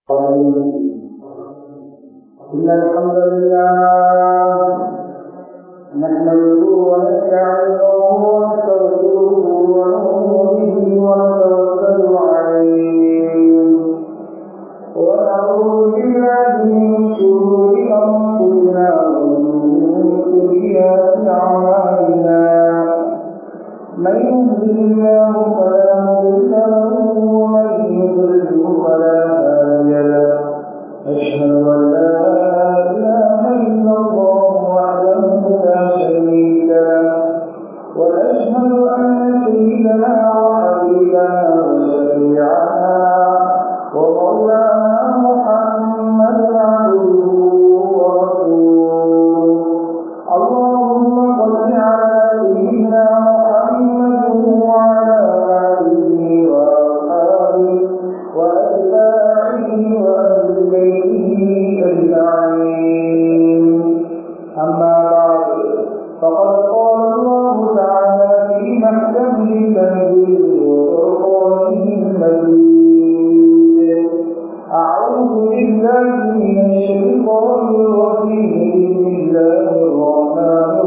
إن الحمد لله نحمده ونستعينه ونستغفره ونؤمن به ونتوكل عليه ونعوذ بالله من شرور أنفسنا ومن سيئات أعمالنا من يهده الله فلا مضل له ومن يضلل فلا هادي له أشهد أن لا إله إلا الله وحده لا شريك له وأشهد أن سيدنا وحبيبنا وشفيعنا ومولانا محمدا عبده ورسوله اللهم صل على سيدنا محمد وعلى آله وأصحابه وأتباعه وأهل بيته أجمعين أما بعد فقد قال الله تعالى في محكمه التنزيل وفرقانه المجيد أعوذ بالله من الشيطان الرجيم بسم الله الرحمن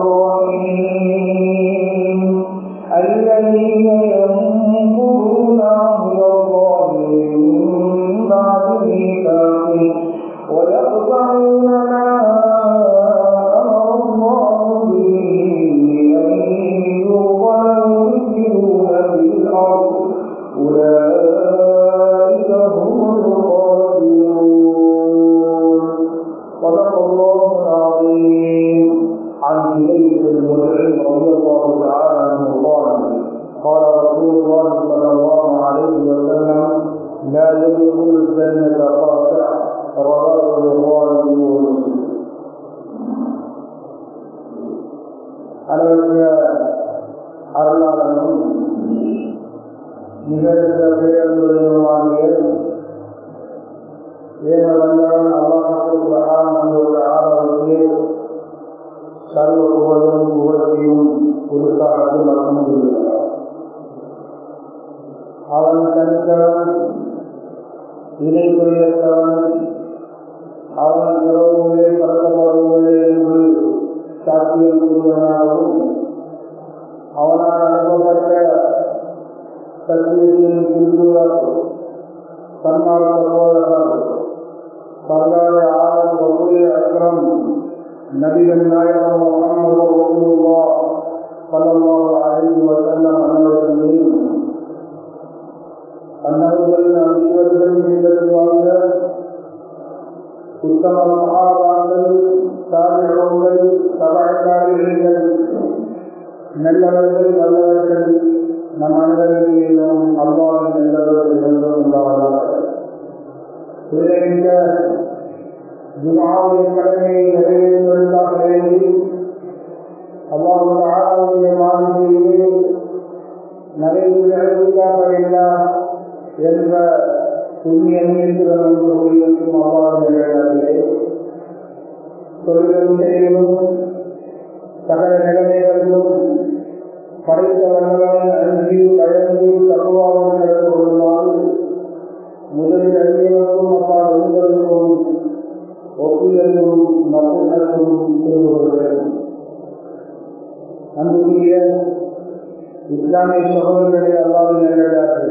الرحيم الذين ينقضون عهد الله من بعد ميثاقه ويقطعون ما أمر الله به أن يوصل ويفسدون في الأرض أولئك هم الخاسرون صدق الله العظيم عن إليك المدعي رضي الله تعالى عنه قال قال رسول الله صلى الله عليه وسلم لا يدخل الجنة قاطع رواه البخاري ومسلم அளவுடைய அருளாளனும் நிகழ்ந்த பேரன்புடைய ஏக வல்லவன் அல்லாஹுடைய ஆதரவுக்கு சர்வ புகழும் புகழ்ச்சியும் புதுசாக மட்டும் அவன் தனித்தவன் இணைக்குரியவன் அவன் இரவுகளே பறக்கப்படுவதே என்று சாத்தியம் கூறியவனாகவும் அவனால் அனுப்பப்பட்ட சத்தியத்தின் திருக்குறள் சன்மார்க்க சகோதரர் சர்தார ஆலம் வகுலே அக்ரம் நபிகள் நாயகம் முகமது ரசூலுல்லா ஸல்லல்லாஹு அலைஹி வஸல்லம் அன்னவர்கள் மீது அன்னவர்களின் அனைவர்கள் மீது வாழ்ந்த உத்தம மகாபாங்கள் தாமிரங்கள் சபாச்சாரியர்கள் நல்லவர்கள் நல்லவர்கள் நம் அனைவரிலும் அல்லாவின் நல்லவர்கள் என்றும் உண்டாவதாக இந்த ஜுமாவுடைய கடமையை நிறைவேற்றுவதற்காக வேண்டி அல்லாவுடைய ஆளுடைய மாதிரியிலே நிறைவேற்ற என்ற புண்ணிய நீதிகளும் அவ்வாறு தொழிலும் செய்யலும் சகல நிலைமைகளிலும் படைத்தவர்களும் அன்பு அழகு தகுவாகவும் நடந்து கொள்ளுமாறு முதலில் அறிஞர்களும் அப்பா உங்களுக்கும் ஒப்புதலும் மக்களுக்கும் செய்து கொள்கிறேன் அன்புக்குரிய இஸ்லாமிய சகோதரர்களே அல்லாவின் நல்லதார்கள்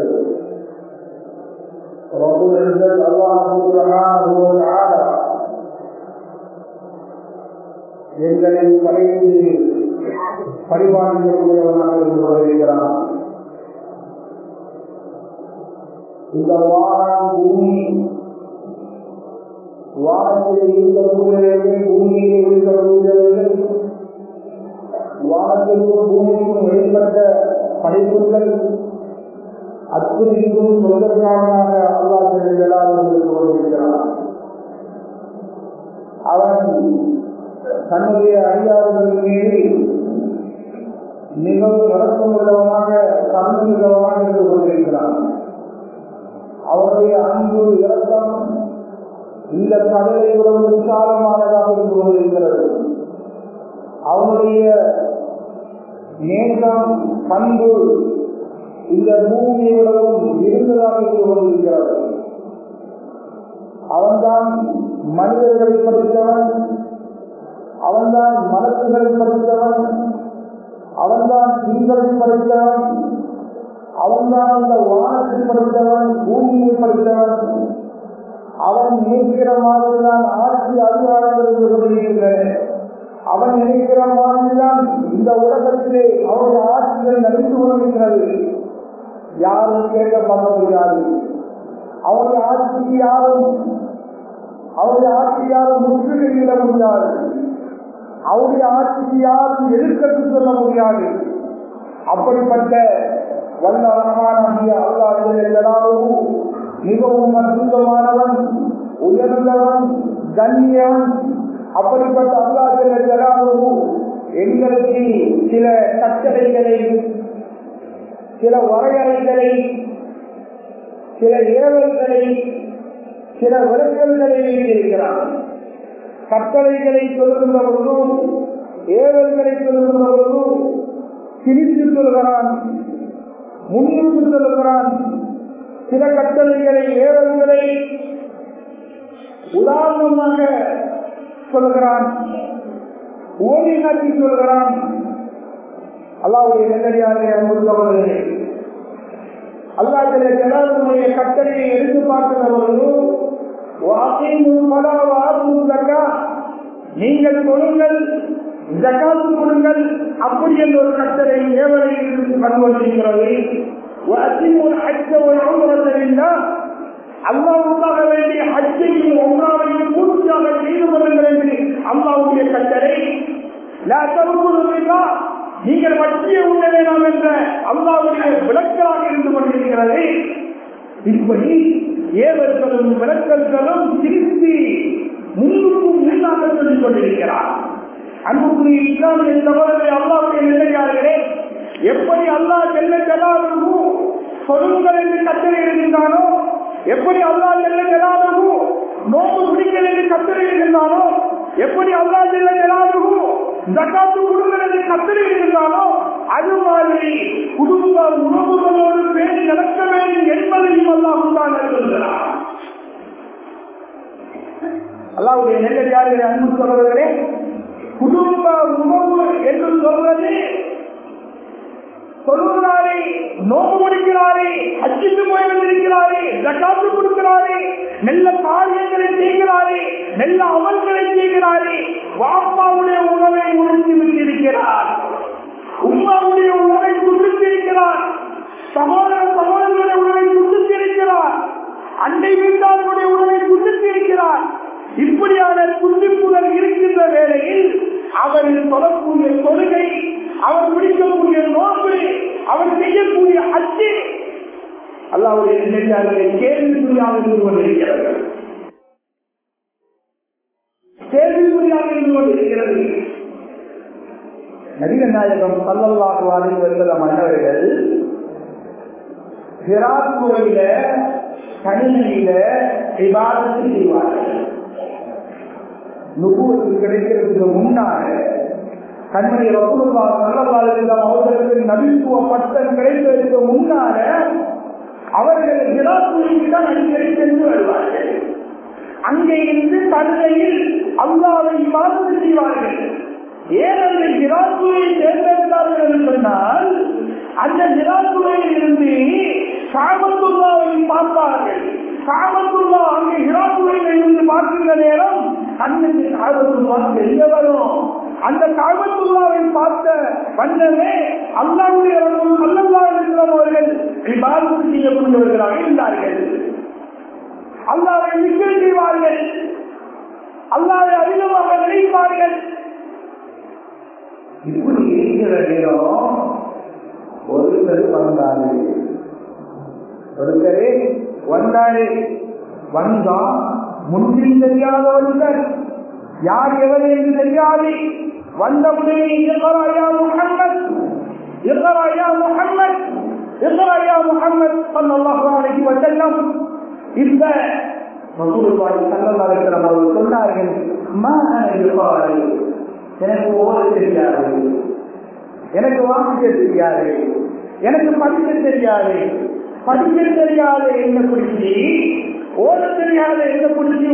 رب العزة الله سبحانه وتعالى எங்களை படைத்து பரிபாலிக்கக்கூடியவனாக இருந்து வருகிறான் இந்த வானம் பூமி வானத்தில் இருக்கக்கூடியவர்கள் பூமியில் இருக்கக்கூடியவர்கள் வானத்திற்கும் பூமிக்கும் வெளிப்பட்ட படைப்புகள் அத்துணைக்கும் சொந்தக்காரனாக அல்லாஹ் இருந்து கொண்டிருக்கிறான் அவன் தன்னுடைய அடியார்கள் மீது மிகவும் நடக்கம் உள்ளவனாக கண்ணுள்ளவனாக இருந்து கொண்டிருக்கிறான் அவருடைய அன்பு இறக்கம் இந்த கடலை உறவு விசாலமானதாக இருந்து கொண்டிருக்கிறது அவனுடைய நேசம் பண்பு இந்த பூமியுடனும் இருந்ததாக இருந்து கொண்டிருக்கிறது அவன்தான் மனிதர்களை படித்தவன் அவன்தான் மனசுகளை படித்தவன் அவன்தான் தீங்களை படித்தவன் அவன்தான் அந்த வானத்தை படித்தவன் பூமியை படித்தவன் அவன் நினைக்கிற மாதிரிதான் ஆட்சி அதிகாரங்கள் கொண்டிருக்கின்றன அவன் நினைக்கிற மாதிரிதான் இந்த உலகத்திலே அவருடைய ஆட்சிகள் நடந்து கொண்டிருக்கிறது யாரும் கேட்கப்பட முடியாது அவருடைய ஆட்சிக்கு யாரும் அவருடைய ஆட்சி யாரும் முற்றுகையிட முடியாது அவருடைய ஆட்சிக்கு யாரும் எதிர்க்கத்து சொல்ல முடியாது அப்படிப்பட்ட வல்லரமான அல்லாஹ் மிகவும் அற்புதமானவன் உயர்ந்தவன் கண்ணியவன் அப்படிப்பட்ட அல்லாஹ் எங்களுக்கு சில கட்டளைகளை சில வரையறைகளை சில ஏவல்களை சில விளக்கல்களை இருக்கிறான் கட்டளைகளை சொல்லுகின்ற பொழுதும் ஏவல்களை சொல்லுகின்ற பொழுதும் திரித்து சொல்கிறான் முன்னிட்டு சொல்கிறான் சில கட்டளைகளை ஏவல்களை உதாரணமாக சொல்கிறான் ஓடி காட்டி சொல்கிறான் அல்லாவுடைய நெல்லடியாக அன்புள்ளவர்களே அல்லாஹிலே ஜலாலுடைய கட்டளையை எடுத்து பார்க்கிறவர்களும் நீங்கள் கொடுங்கள் ஜக்காத்து கொடுங்கள் அப்படி என்ற ஒரு கட்டளை ஏவலை கண்டுகொண்டிருக்கிறது அல்லாவுக்காக வேண்டிய ஹஜ்ஜையும் ஒன்றாவையும் பூர்த்தியாக செய்து கொள்ளுங்கள் என்று அல்லாவுடைய கட்டளை நீங்கள் வட்டியை உண்ண வேண்டாம் என்ற அல்லாவுடைய விளக்கலாக இருந்து கொண்டிருக்கிறது இப்படி ஏவர்களும் விளக்கல்களும் திருத்தி முன்னுக்கும் முன்னாக சொல்லிக் கொண்டிருக்கிறார் அன்புக்குரிய இஸ்லாமிய சகோதரரை அல்லாவுடைய நிலையாளர்களே எப்படி அல்லாஹ் செல்ல செல்லாதவோ சொல்லுங்கள் என்று கட்டளை இருக்கின்றானோ எப்படி அல்லாஹ் செல்ல செல்லாதவோ நோம்பு பிடிங்கள் என்று கட்டளை இருந்தானோ எப்படி அல்லா செல்ல செல்லாதவோ ஜக்காத்து கொடுங்கள் என்று கட்டளை இருந்தானோ அது மாதிரி குடும்ப உணவுகளோடு பேசி நடக்க வேண்டும் என்பதையும் அல்லாஹ் தான் சொல்கிறார் அல்லாவுடைய நெல்லடியார்களே அன்பு சொல்வர்களே குடும்ப உணவு என்று சொல்வது சொல்லுகிறாரே நோம்பு முடிக்கிறாரே அச்சிட்டு போய் வந்திருக்கிறாரே ஜக்காத்து கொடுக்கிறாரே நல்ல காரியங்களை செய்கிறாரே நல்ல அமல்களை செய்கிறாரே வாப்பாவுடைய உணவை உணர்ந்து விட்டிருக்கிறார் உமாவுடைய உணவை குடித்திருக்கிறார் சகோதர சகோதரர்களுடைய உணவை குடித்திருக்கிறார் அண்டை வீட்டாளர்களுடைய உணவை குடித்திருக்கிறார் இப்படியான குண்டிப்புகள் இருக்கின்ற வேளையில் அவரின் தொடரக்கூடிய தொழுகை அவர் பிடிக்கக்கூடிய நோக்கு அவர் செய்யக்கூடிய அச்சு அல்லாவுடைய நெஞ்சாளர்களை கேள்விக்குறியாக இருந்து கொண்டிருக்கிறது கேள்விக்குறியாக இருந்து கொண்டிருக்கிறது நபிகள் நாயகம் சல்லல்லாஹு அலைஹி வஸல்லம் மன்னவர்கள் ஹிராத்துவையில கணினியில விவாதத்தை செய்வார்கள் நுபுவத்து கிடைக்கிறதுக்கு முன்னால கண்மணி ரசூலுல்லா ஸல்லல்லாஹு அலைஹி வஸல்லம் அவர்களுக்கு நபித்துவ பட்டம் கிடைப்பதற்கு முன்னால அவர்கள் ஹிராத்துவைக்கு தான் அடிக்கடி சென்று வருவார்கள் அங்கே இருந்து தன்னையில் அல்லாவை மறந்து செய்வார்கள் ஏன் அந்த ஹிராத்துவை தேர்ந்தெடுத்தார்கள் என்று சொன்னால் அந்த ஹிராத்துவையில் இருந்து காமத்துல்லாவை பார்ப்பார்கள் காமத்துல்லா அங்கே ஹிராத்துவையில் இருந்து பார்க்கின்ற நேரம் அன்னைக்கு காமத்துல்லா தெரிய வரும் அந்த காமத்துல்லாவை பார்த்த வண்ணமே அல்லாவுடைய அல்லல்லா இருக்கிறவர்கள் விவாதம் செய்யக்கூடியவர்களாக இருந்தார்கள் அல்லாவை விக்கிரம் செய்வார்கள் அல்லாவை அதிகமாக நினைப்பார்கள் இப்படி இருக்கிற நேரம் ஒருத்தர் வந்தாரு ஒருத்தரே வந்தாரு வந்தா முன்பின் தெரியாத ஒருத்தர் யார் எவர் என்று தெரியாது வந்தவுடனே இகராயா முகம்மத் இகராயா முகம்மத் இகராயா முகம்மத் சல்லல்லாஹு அலைஹி வஸல்லம் இந்த ரசூலுல்லாஹி ஸல்லல்லாஹு அலைஹி வஸல்லம் அவர்கள் சொன்னார்கள் மா அன இகராய் எனக்கு ஓத தெரியாது எனக்கு வாசிக்க தெரியாது எனக்கு படிக்க தெரியாது படிக்க தெரியாத என்ன பிடிச்சி ஓத தெரியாத என்ன பிடிச்சி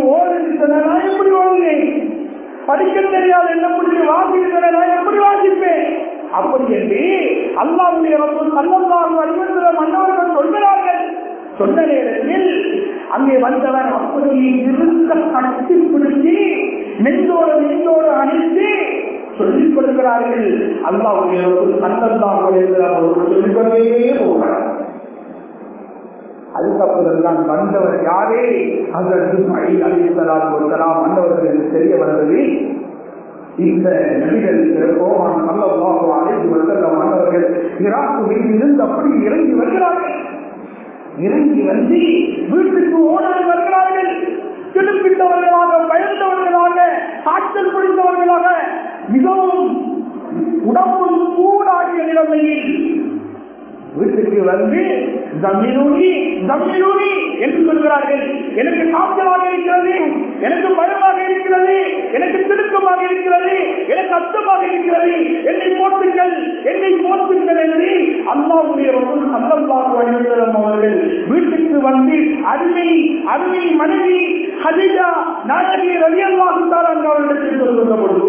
படிக்க தெரியாது என்ன முடிஞ்சு வாசிக்கிறேன் நான் எப்படி வாசிப்பேன் அப்படி என்று அல்லாவுடைய சல்லல்லாஹு அலிவந்திர மன்னவர்கள் சொல்கிறார்கள் சொன்ன நேரத்தில் அங்கே வந்தவர் அப்படியே இருந்த கட்டி பிடிச்சி நெஞ்சோடு நெஞ்சோடு அணித்து சொல்லிக் கொடுக்கிறார்கள் அல்லாவுடைய சல்லல்லாஹு சொல்லிக் கொண்டே போகிறார் அதுக்கப்புறம் தான் வந்தவர் யாரே அதற்கு அலிசலாம் கொடுக்கலாம் வந்தவர்கள் தெரிய வந்தது இந்த நபிகள் கோவான் நல்லவாக அழைத்து வந்தல்லம் வந்தவர்கள் இராக்குவில் இருந்து அப்படி இறங்கி வருகிறார்கள் இறங்கி வந்து வீட்டுக்கு ஓடல் வருகிறார்கள் திருப்பிட்டவர்களாக பயந்தவர்களாக காய்ச்சல் பிடித்தவர்களாக மிகவும் உடம்பு சூடாகிய நிலைமையில் வீட்டுக்கு வந்து ஜமீனூனி ஜமீனூனி என்று சொல்கிறார்கள் எனக்கு காய்ச்சலாக இருக்கிறது எனக்கு பயமாக இருக்கிறது எனக்கு திருக்கமாக இருக்கிறது எனக்கு அச்சமாக இருக்கிறது என்னை போட்டுங்கள் என்னை போட்டுங்கள் என்று அல்லாவுடைய சந்தர்ப்பாக வழிபடுகிறோம் அவர்கள் வீட்டுக்கு வந்து அருமை அருமை மனைவி ஹதிஜா நாயகி ரவி அல்லாஹுத்தார் அவர்களிடத்தில் சொல்லுகிற பொழுது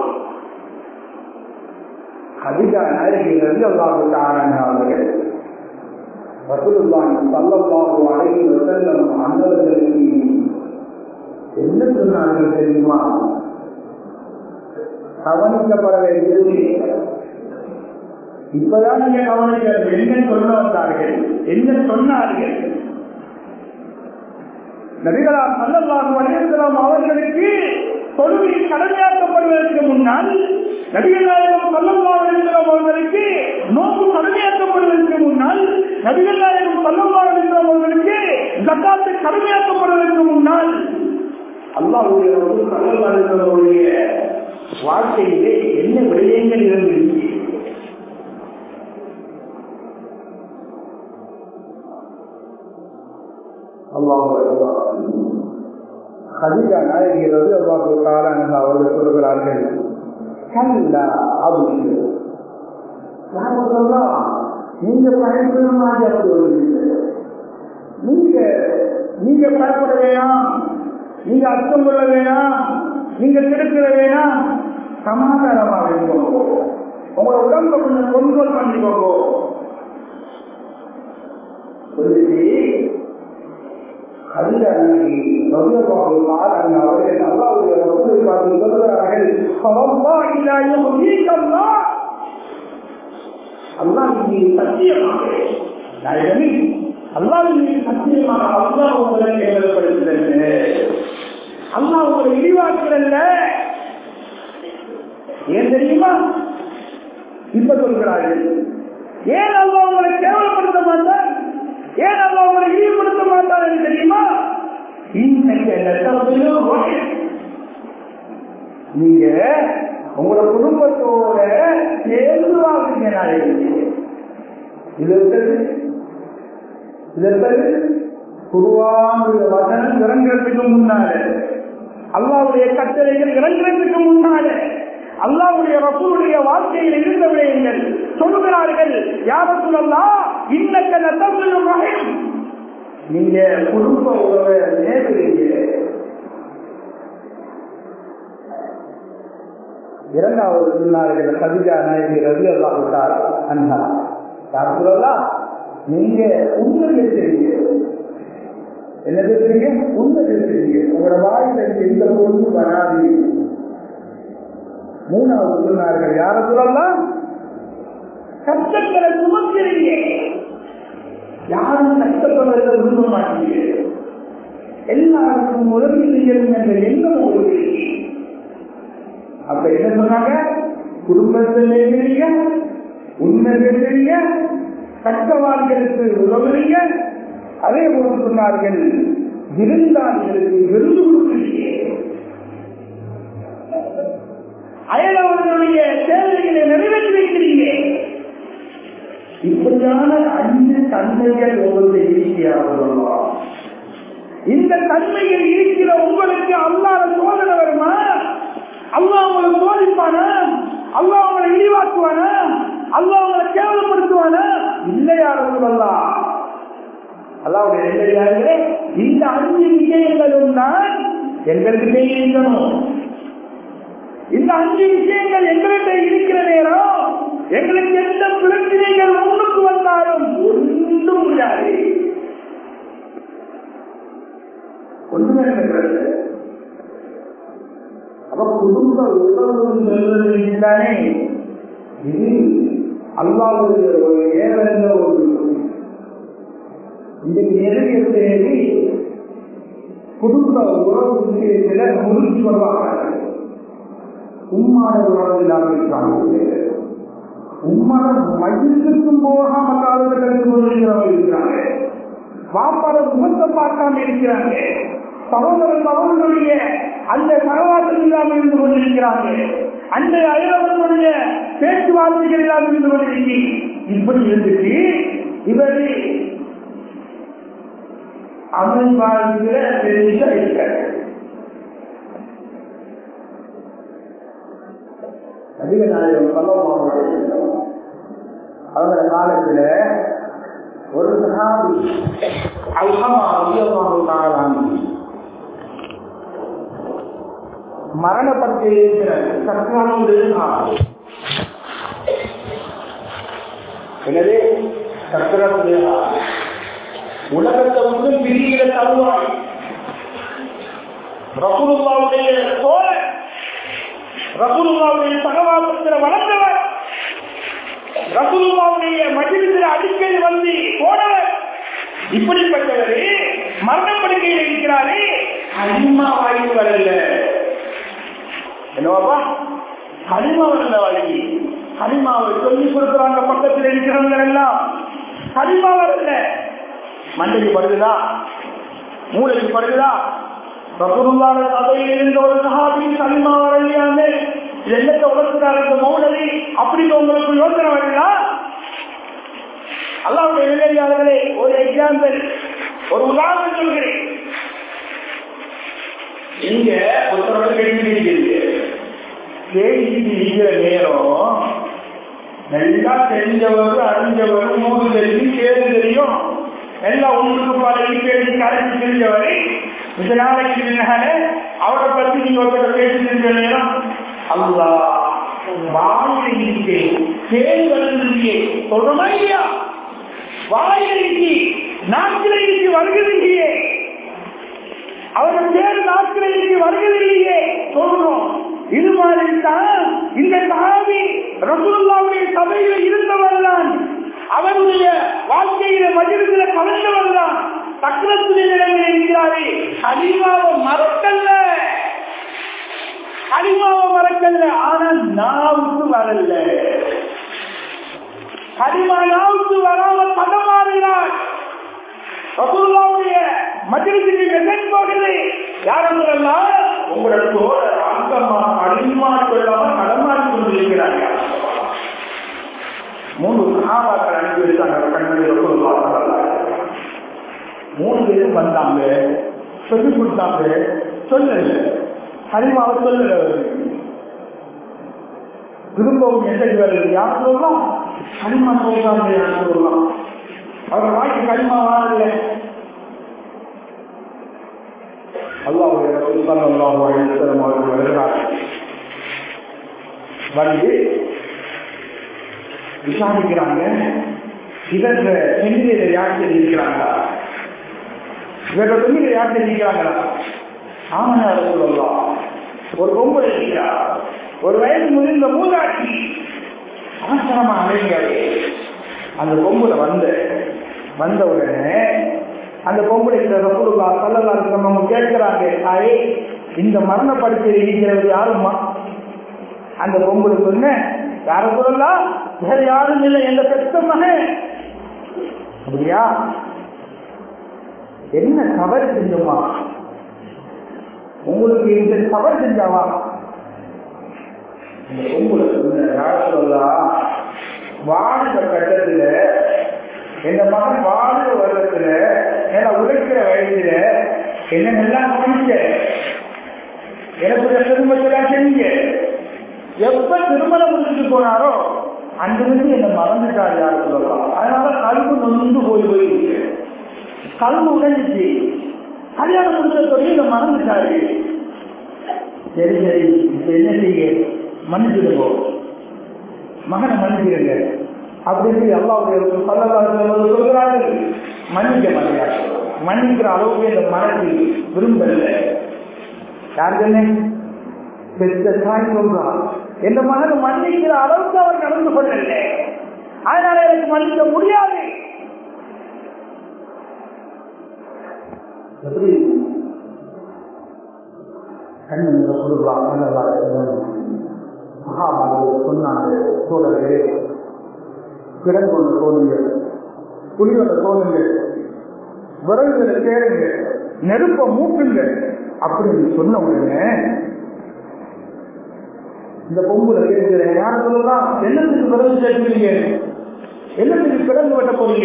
ஹதிஜா நாயகி ரவி அல்லாஹுத்தாரான அவர்கள் ரசூலுல்லாஹி ஸல்லல்லாஹு அலைஹி வஸல்லம் அன்னவர்களுக்கு என்ன சொன்னார்கள் தெரியுமா கவனிக்கப்பட வேண்டியது இப்பதான் நீங்க கவனிக்கிறது என்ன சொல்ல வந்தார்கள் என்ன சொன்னார்கள் நபிகளார் சல்லல்லாஹு அலைஹிவஸல்லம் அவர்களுக்கு தொழுகை கடமையாக்கப்படுவதற்கு முன்னால் நபிகள் நாயகம் சல்லல்லாஹு அலைஹிவஸல்லம் அவர்களுக்கு நோக்கு கடமையாக்கப்படுவதற்கு முன்னால் நபிகள் நாயகம் சல்லல்லாஹு அலைஹிவஸல்லம் அவர்களுக்கு ஜக்காத்து கடமையாக்கப்படுவதற்கு முன்னால் அல்லாஹ்வுடைய ரசூல் சல்லல்லாஹு அலைஹிவஸல்லம் வாழ்க்கையிலே என்ன விடயங்கள் இருந்திருக்கு ஹதிஜா நாயகி ரவி அல்லாஹு தாலான அவர்கள் சொல்கிறார்கள் கல்லா அப்படின்னு நீங்க பயன்படுமா நீங்க நீங்க பயப்பட வேணாம் நீங்க அச்சம் கொள்ள வேணாம் நீங்க திருப்பிட வேணாம் சமாதானமாக இருக்கணும் உங்களோட உடம்ப கொஞ்சம் கொண்டோல் பண்ணிக்கோங்க சொல்லிட்டு அல்லா உங்களை இழிவாக்குறல்ல ஏன் தெரியுமா இப்ப சொல்கிறார்கள் ஏன் அல்லா உங்களை கேவலப்படுத்த மாட்டார் ஏன் அல்லா உங்களை இழிவுபடுத்த மாட்டார் என்று தெரியுமா நீங்க உங்களோட குடும்பத்தோட சேர்ந்து வாழ்க்கீங்க இதற்கு இதற்கு குருவானுடைய வசனம் இறங்குறதுக்கு முன்னால அல்லாவுடைய கட்டளைகள் இறங்குறதுக்கு முன்னால அல்லாவுடைய ரசூலுடைய வாழ்க்கையில் இருந்த விடயங்கள் சொல்லுகிறார்கள் யாரும் சொல்லலாம் இன்னக்க நத்தம் மகன் நீங்க குடும்ப உறவை நேர்கிறீங்க இரண்டாவது சொன்னார்கள் கவிதா நாயகி ரவி அல்லாஹார் அண்ணா யார் சொல்லலாம் நீங்க உண்மை பேசுறீங்க என்ன பேசுறீங்க உண்மை பேசுறீங்க உங்களோட வாயில எந்த பொண்ணு வராது மூணாவது சொன்னார்கள் யார சொல்லலாம் கஷ்டங்களை சுமக்கிறீங்க யாரும் கஷ்டப்படுறத விரும்ப மாட்டீங்க எல்லாருக்கும் உதவி செய்யணும் என்ற எண்ணம் உங்களுக்கு அப்ப என்ன சொன்னாங்க குடும்பத்தில் இருக்கிறீங்க உண்மை பேசுறீங்க கஷ்டவான்களுக்கு உதவுறீங்க அதே போல சொன்னார்கள் விருந்தாளிகளுக்கு விருந்து கொடுக்குறீங்க அயலவர்களுடைய தேவைகளை நிறைவேற்றி வைக்கிறீங்க இப்படியான அஞ்சு தன்மைகள் உங்களுக்கு இருக்கிறார்களா இந்த தன்மைகள் இருக்கிற உங்களுக்கு அல்லாத சோதனை வருமா அல்லா உங்களை சோதிப்பானா அல்லா உங்களை இழிவாக்குவானா அல்லா உங்களை கேவலப்படுத்துவானா இல்லையா சொல்லலாம் அல்லாவுடைய இல்லையாங்களே இந்த அஞ்சு விஷயங்களும் தான் எங்களுக்கு இருக்கணும் இந்த அஞ்சு விஷயங்கள் எங்கள்கிட்ட இருக்கிற நேரம் எங்களுக்கு எந்த பிரச்சனைகள் முன்னுக்கு வந்தாலும் ஒன்றும் முடியாது ஒன்றுமே நடக்கிறது அப்ப குடும்ப உறவு தானே இது அல்லாவுடைய ஒரு ஏவந்த ஒரு இந்த நிறைய தேடி குடும்ப உறவு விஷயத்துல முறிச்சு வருவாங்க உம்மாட உறவு இல்லாமல் இருக்காங்க உம்மாட மயிலுக்கும் போகாம காலங்களுக்கு இருக்கிறவங்க இருக்கிறாங்க வாப்பாட முகத்தை பார்க்காம இருக்கிறாங்க சகோதர சகோதரனுடைய அந்த சகவாசம் இல்லாமல் இருந்து கொண்டிருக்கிறாங்க அந்த அயலவர்களுடைய பேச்சுவார்த்தைகள் இல்லாமல் இருந்து கொண்டிருக்கி இப்படி இருந்துச்சு இவர் அவன் வாழ்கிற பெரிய இருக்காரு அதிக நாயகம் சொல்லமாக அவங்க காலத்துல ஒரு சகாபி அல்ஹமா அதிகமாக தாங்கலாம் மரணப்பட்டு சக்கரானது எனவே சக்கரத்து உலகத்தை வந்து பிரிகிற தருவாய் ரகுலுல்லாவுடைய தோழர் ரகுலுல்லாவுடைய சகவாசத்தில் வளர்ந்தவர் ரகுலுல்லாவுடைய மகிழ்ச்சியில் அடிக்கடி வந்து போனவர் இப்படிப்பட்டவர் மரணப்படுக்கையில் இருக்கிறாரே அதிகமா வாய்ப்பு வரல என்னவாப்பா கனிமா வரல வழி கனிமாவை சொல்லி கொடுக்குறாங்க பக்கத்தில் இருக்கிறவங்க எல்லாம் கனிமா வரல மண்டைக்கு படுகுதா மூளைக்கு படுகுதா ரகுருல்லான சபையில் இருந்த ஒரு சகாபி கனிமா வரலையாங்க இது என்னத்தை உலகத்துக்காக மௌனதி அப்படின்னு உங்களுக்கு யோசனை வரலா அல்லாவுடைய நிலையாளர்களே ஒரு எக்ஸாம்பிள் ஒரு உதாரணம் சொல்கிறேன் இங்க ஒருத்தரோட கேள்வி இருக்குது கேள்வி இருக்கிற நேரம் நல்லா தெரிஞ்சவர் அறிஞ்சவர் மூணு தெரியும் கேள்வி தெரியும் எல்லாம் ஒன்றுக்கு பழகி பேசி கரைச்சி தெரிஞ்சவரை இந்த நாளைக்கு பின்னால அவரை பத்தி நீங்க ஒருத்தர் பேசி தெரிஞ்ச நேரம் அல்லா வாயில இருக்கே கேள்வி இருக்கே சொல்றமா இல்லையா வாயில இருக்கி நாட்டில இருக்கி வருகிறீங்க அவர்கள் பேர் நாட்களில் வருவதில்லையே சொல்றோம் இது மாதிரி தான் இந்த சாமி ரசூல்லாவுடைய சபையில் இருந்தவர் தான் அவருடைய வாழ்க்கையில மகிழ்ச்சியில கலந்தவர் தான் சக்கரத்துடைய நிலையில் இருக்கிறாரே அலிமாவை மறக்கல்ல அலிமாவை மறக்கல்ல ஆனா நாவுக்கு வரல கடிமா நாவுக்கு வராம தடமாறுகிறார் ரசூல்லாவுடைய மஜிலிசுக்கு மெசேஜ் போகுது யாரும் உங்களோட தோழர் அங்கமா அடிமா கொள்ளாம கடமாறி கொண்டிருக்கிறாங்க மூணு சகாபாக்கள் அனுப்பி வச்சாங்க கண்ணுடைய மூணு பேரும் வந்தாங்க சொல்லி கொடுத்தாங்க சொல்லல ஹரிமாவை சொல்லல திரும்பவும் மெசேஜ் வருது யார் சொல்லலாம் ஹரிமா சொல்றாங்க யார் சொல்லலாம் அவர் வாய்க்கு கரிமா வாழல அல்லாவுடைய சல்லாஹு அலிஸ்லம் அவர்கள் வருகிறார் வந்து விசாரிக்கிறாங்க இவங்க பெண்ணில யார் தெரிவிக்கிறாங்களா இவங்க பெண்ணில யார் தெரிவிக்கிறாங்களா ஆமனார் சொல்லலாம் ஒரு பொம்பளை இருக்கிறார் ஒரு வயது முதிர்ந்த மூதாட்சி அவசரமா அழைங்காரு அந்த பொம்பளை வந்து வந்த உடனே அந்த பொம்பளை ரசூலுல்லா சல்லல்லா இருக்கிறவங்க கேட்கிறாங்க தாயே இந்த மரண படுக்கையில் இருக்கிறது யாருமா அந்த பொம்பளை சொன்ன யார சொல்லலாம் வேற யாரும் இல்லை எந்த பெற்ற மகன் அப்படியா என்ன தவறு செஞ்சோமா உங்களுக்கு இந்த தவறு செஞ்சாவா இந்த பொம்பளை சொன்ன யார சொல்லலாம் வாழ்ந்த கட்டத்துல எங்க மகன் வாழ்ந்த வருடத்துல ஏன்னா உழைக்கிற வயசுல என்ன நல்லா கவனிச்ச எனக்கு திருமணத்தெல்லாம் செஞ்சீங்க எப்ப திருமணம் முடிச்சுட்டு போனாரோ அங்கிருந்து என்ன மறந்துட்டார் யார் சொல்லலாம் அதனால கல்வி நொந்து போய் போயிருக்கு கல்வி உடைஞ்சிச்சு கல்யாணம் முடிச்ச சொல்லி இதை மறந்துட்டாரு சரி சரி இப்ப என்ன செய்ய மன்னிச்சிடுங்கோ மகனை மன்னிச்சிடுங்க அப்படின்னு அல்லாவுடைய பல்லவாறு சொல்கிறார்கள் மன்னிக்க மாட்டார்கள் மன்னிக்கிற அளவுக்கு இந்த மனசு விரும்பல யாருக்குன்னு பெற்ற தாய் சொல்றான் எந்த மகன் மன்னிக்கிற அளவுக்கு அவர் நடந்து கொள்ளல அதனால எனக்கு மன்னிக்க முடியாது எப்படி கண்ணு கொடுக்கலாம் மகாபாரதத்தில் சொன்னாங்க சோழர்களே கிடங்கொண்ட தோணுங்கள் புலியோட தோணுங்கள் விறகுகளை சேருங்க நெருப்ப மூட்டுங்க அப்படின்னு சொன்ன உடனே இந்த பொம்புல கேட்கிறேன் யார் சொல்லலாம் என்னத்துக்கு விறகு சேர்க்கிறீங்க என்னத்துக்கு கிடங்கு வெட்ட போறீங்க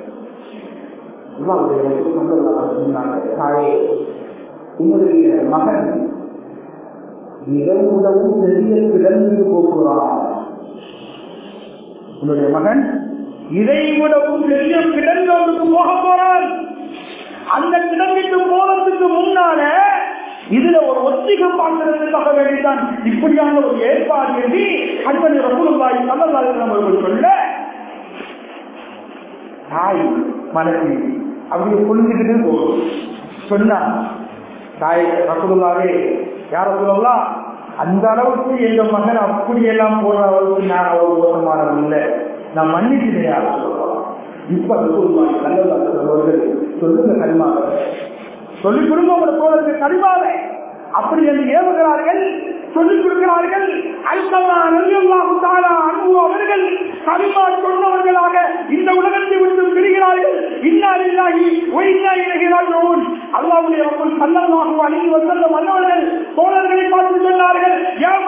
தாயே உங்களுடைய மகன் இரவுடவும் பெரிய கிடங்கு போக்குறான் உன்னுடைய மகன் இதை விடவும் பெரிய கிடங்கு அவனுக்கு போக போறான் அந்த கிடங்குக்கு போறதுக்கு முன்னால இதுல ஒரு ஒத்திகம் பார்க்கறதுக்காக வேண்டிதான் இப்படியான ஒரு ஏற்பாடு எழுதி அன்பனி ரகுலபாய் நல்லதாய் அவர்கள் சொல்ல தாய் மனைவி அப்படி புரிஞ்சுக்கிட்டு போகும் சொன்னா தாய் ரகுலாவே யார சொல்லலாம் அந்த அளவுக்கு எங்க மகன் அப்படியெல்லாம் போற அளவுக்கு நான் அவ்வளவு மோசமானது இல்லை நான் மன்னிக்கிறேன் யார சொல்லலாம் இப்ப ரகுலாய் நல்லதாய் சொல்லுங்க கரிமாக சொல்லிக் கொடுங்க உங்களை போவதற்கு கரிமாவை அப்படி என்று ஏவுகிறார்கள் சொல்லிக் கொடுக்கிறார்கள் அன்பு அவர்கள் கரிமா சொன்னவர்களாக இந்த உலகத்தை விட்டு பிரிகிறார்கள் இன்னாரில்லாகி ஒயின்னா இறகிறார்கள் அல்லாவுடைய மக்கள் சல்லமாக அணுகி வந்த மன்னவர்கள் தோழர்களை பார்த்து சொன்னார்கள் ஏன்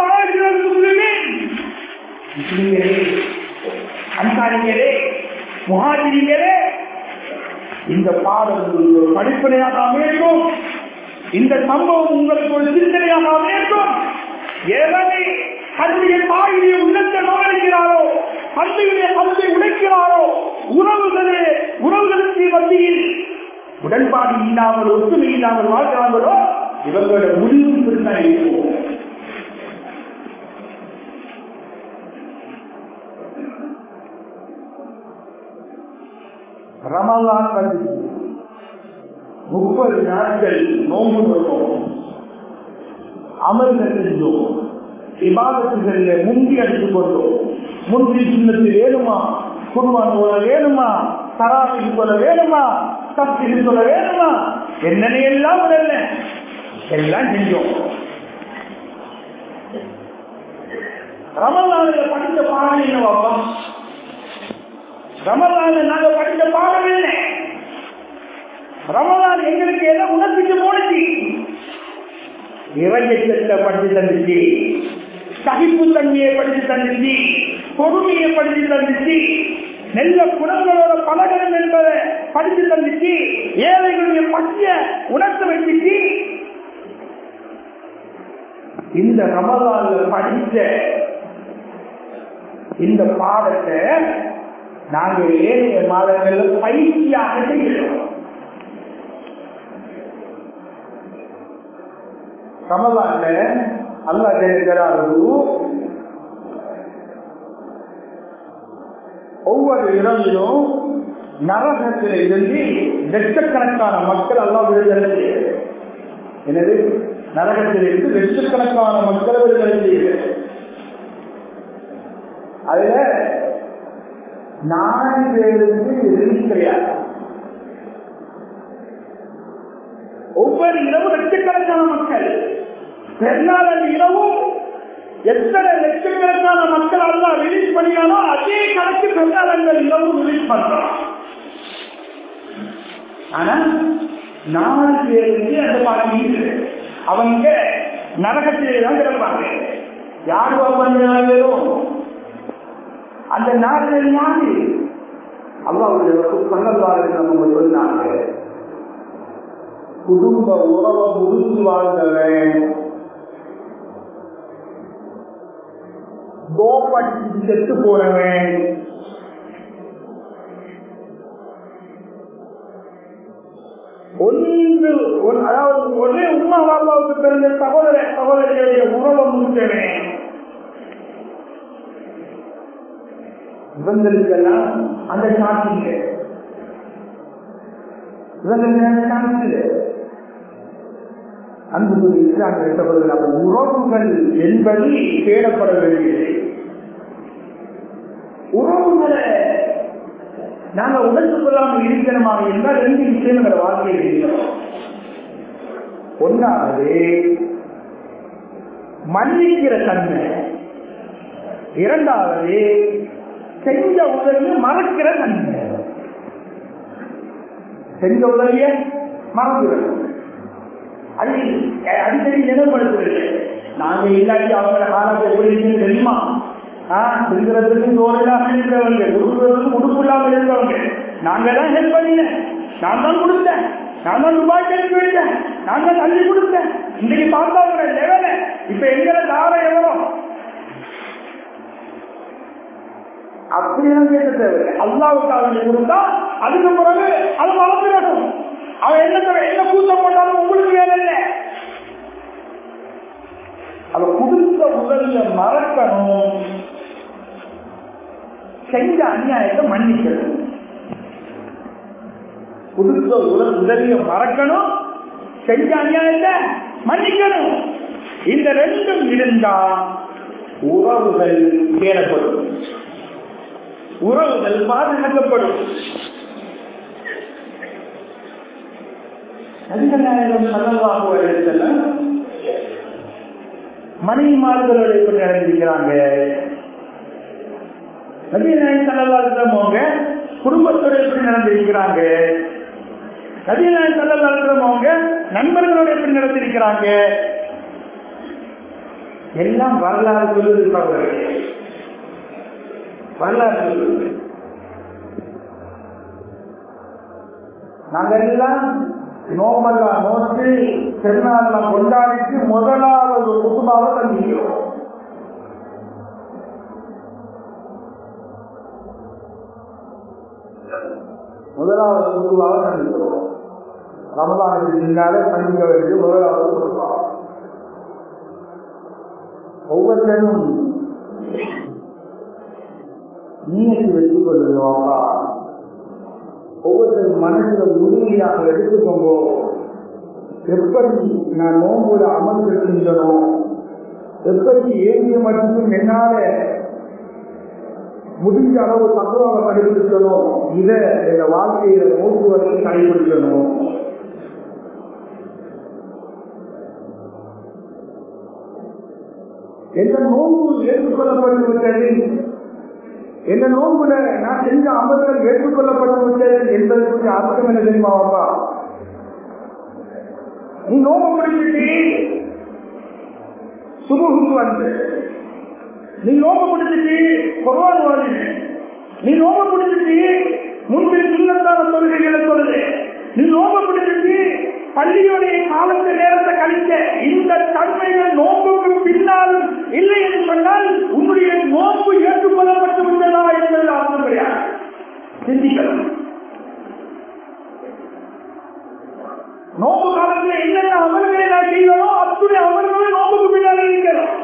அன்சாரிகளே முகாஜிரிகளே இந்த பாடல் உங்களுக்கு ஒரு படிப்பனையாக அமைக்கும் இந்த சம்பவம் உங்களுக்கு ஒரு சிந்தனையாக அமைக்கும் எவனை தன்னுடைய தாயுடைய உள்ளத்தை நோக்கிறாரோ தந்தையுடைய கல்வை உடைக்கிறாரோ உறவுகளே உறவுகளுக்கு மத்தியில் உடன்பாடு இல்லாமல் ஒற்றுமை இல்லாமல் வாழ்கிறார்களோ இவர்களோட முடிவு பெருந்தான் இருக்கும் ரமலான் வந்து முப்பது நாட்கள் நோம்பு நோக்கம் அமல்கள் செஞ்சோம் விவாதத்துகள்ல முந்தி அடித்துக் கொண்டோம் முந்தி சின்னத்து வேணுமா குர்பான் போல வேணுமா தராசி சொல்ல வேணுமா சக்தி சொல்ல வேணுமா என்னென்ன எல்லாம் உடல்ல எல்லாம் செஞ்சோம் ரமலானில் படித்த பாடம் என்ன பாப்பா ரமலான நாங்க படித்த பாடம் என்ன ரமலான் எங்களுக்கு எதை உணர்ச்சிக்கு போனுச்சு இறையச்சத்தை படித்து தந்துச்சு சகிப்பு தன்மையை படித்து தந்துச்சு பொறுமையை படித்து தந்துச்சு நல்ல குணங்களோட பழகணும் என்பதை படித்து தந்துச்சு ஏழைகளுடைய பற்றிய உணர்த்த வச்சுச்சு இந்த ரமலான்ல படித்த இந்த பாடத்தை நாங்கள் ஏழைய மாதங்கள்ல பயிற்சியாக செய்கிறோம் ரமலான்ல அல்லா ஜெயகிறாரு ஒவ்வொரு இரவிலும் நரகத்தில் இருந்து லட்சக்கணக்கான மக்கள் எல்லாம் விடுதலை செய்ய எனவே நரகத்தில் இருந்து லட்சக்கணக்கான மக்கள் விடுதலை செய்ய அதுல நான்கு பேருக்கு எதிர்ப்பு கிடையாது ஒவ்வொரு இரவு லட்சக்கணக்கான மக்கள் பெருநாள் அந்த இரவும் எத்தனை லட்சக்கணக்கான மக்கள் எல்லாம் ரிலீஸ் பண்ணினாலோ அதே கணக்கு பெருநாளங்கள் இரவும் ரிலீஸ் பண்றோம் ஆனா நாலு பேருக்கு அந்த பழகி அவங்க நரகத்திலே தான் கிடப்பாங்க யாரு நாலு பேரும் அந்த நாளில் யாரு அல்லாவுடைய பண்ணலாறு நம்ம சொன்னாங்க குடும்ப உறவை முறிஞ்சு வாழ்ந்தவன் கோப்படிச்சு செத்து போனவன் ஒன்று ஒன்று ஒரு- அதாவது ஒரே உமா பாபாவுக்கு பிறந்த சகோதர சகோதரிகளுடைய உறவை முடித்தவன் இவங்களுக்கெல்லாம் அந்த சாட்சி இல்லை இவங்களுக்கு அந்த சாட்சி இல்லை அன்பு இஸ்லாமிய சகோதரர் உறவுகள் என்பது தேடப்பட வேண்டியது உறவுகளை நாங்க உணர்ந்து கொள்ளாமல் இருக்கணுமாக இருந்தால் ரெண்டு விஷயம் எங்களை வாழ்க்கையில் இருக்கிறோம் ஒன்றாவது மன்னிக்கிற தன்மை இரண்டாவது செஞ்ச உதவியை மறக்கிற தன்மை செஞ்ச உதவிய மறந்துவிடும் அது அடிக்கடி நினைவுபடுத்துறது நாங்க இல்லாட்டி அவங்கள காலத்தை எப்படி இருக்குன்னு தெரியுமா ஆஹ் திருக்கிறதுக்கு சோறில்லாம இருக்கிறவங்க கொடுக்குறதுக்கு உடுப்பு இல்லாம இருக்கிறவங்க நாங்க தான் ஹெல்ப் பண்ணல நான் தான் கொடுத்தேன் நான் தான் துபாய் கழிச்சு வைத்தேன் நான் தான் தள்ளி கொடுத்தேன் இன்னைக்கு பார்த்தா ஒரு லெவல இப்ப எங்களை தார எவரோ அப்படியெல்லாம் கேட்க தேவை அல்லாவுக்கு அவனை கொடுத்தா அதுக்கு பிறகு அது வளர்ந்துடட்டும் அவன் என்ன தர என்ன கூத்த போட்டாலும் உங்களுக்கு வேலை இல்லை அவ கொடுத்த உதவிய மறக்கணும் செஞ்ச அநியாயத்தை மன்னிக்கணும் கொடுத்த உத- உதவிய மறக்கணும் செஞ்ச அநியாயத்தை மன்னிக்கணும் இந்த ரெண்டும் இருந்தா உறவுகள் பேணப்படும் உறவுகள் பாதுகாக்கப்படும் நபிகள்நாயகம் ஸல்லல்லாஹு அலைஹி வஸல்லம் மனைவிமார்களோட எப்படி நடந்திருக்கிறாங்க நபிகள்நாயகம் ஸல்லல்லாஹு அலைஹி வஸல்லம் அவங்க குடும்பத்தோட எப்படி நடந்திருக்கிறாங்க நபிகள்நாயகம் ஸல்லல்லாஹு அலைஹி வஸல்லம் அவங்க நண்பர்களோட எப்படி நடந்திருக்கிறாங்க எல்லாம் வரலாறு சொல்லுது சகோதரர்களே. வரலாறு சொல்லுது நாங்க எல்லாம் நோம்பெல்லாம் நோட்டு திருநாளெல்லாம் கொண்டாடிட்டு முதலாவது குசுபாவை சந்திக்கிறோம் முதலாவது குசுபாவை சந்திக்கிறோம் ரமலானுக்கு பின்னாலே சந்திக்க வேண்டிய முதலாவது குசுபா ஒவ்வொருத்தரும் நீயத்தை வச்சுக் கொள்ளுவோம்ப்பா ஒவ்வொரு மனசுல உறுதியாக எடுத்துக்கோங்க எப்படி நான் நோம்போட அமர்ந்து செஞ்சனும் எப்படி ஏங்கிய மட்டும் என்னால முடிஞ்ச அளவு தத்துவாவை கடைபிடிக்கணும் இதை எங்க வாழ்க்கையில மூன்று வருஷம் கடைபிடிக்கணும் எந்த நோன்பு ஏற்றுக்கொள்ளப்பட்டு விட்டது எந்த நோன்புல நான் செஞ்ச அமல்கள் ஏற்றுக்கொள்ளப்பட்டு விட்டது என்பதற்கு அர்த்தம் என்ன தெரியுமா அப்பா நீ நோம்பு முடிச்சுட்டு சுபுகுக்கு வந்து நீ நோம்பு முடிச்சுட்டு குர்வான் வாதின நீ நோம்பு முடிச்சுட்டு முன்பில் சுண்ணத்தான தொழுகைகளை தொழுது நீ நோம்பு முடிச்சுட்டு பள்ளியுடைய காலத்து நேரத்தை கழிக்க இந்த தன்மைகள் நோம்புக்கு பின்னால் இல்லை என்று சொன்னால் உன்னுடைய நோம்பு ஏற்றுக்கொள்ளப்பட்டு விட்டதா என்பது அர்த்தம் கிடையாது சிந்திக்கலாம் நோம்பு காலத்துல என்னென்ன அமல்களை நான் செய்யணும் அத்துடைய அமல்களை நோம்புக்கு பின்னால் இருக்கிறோம்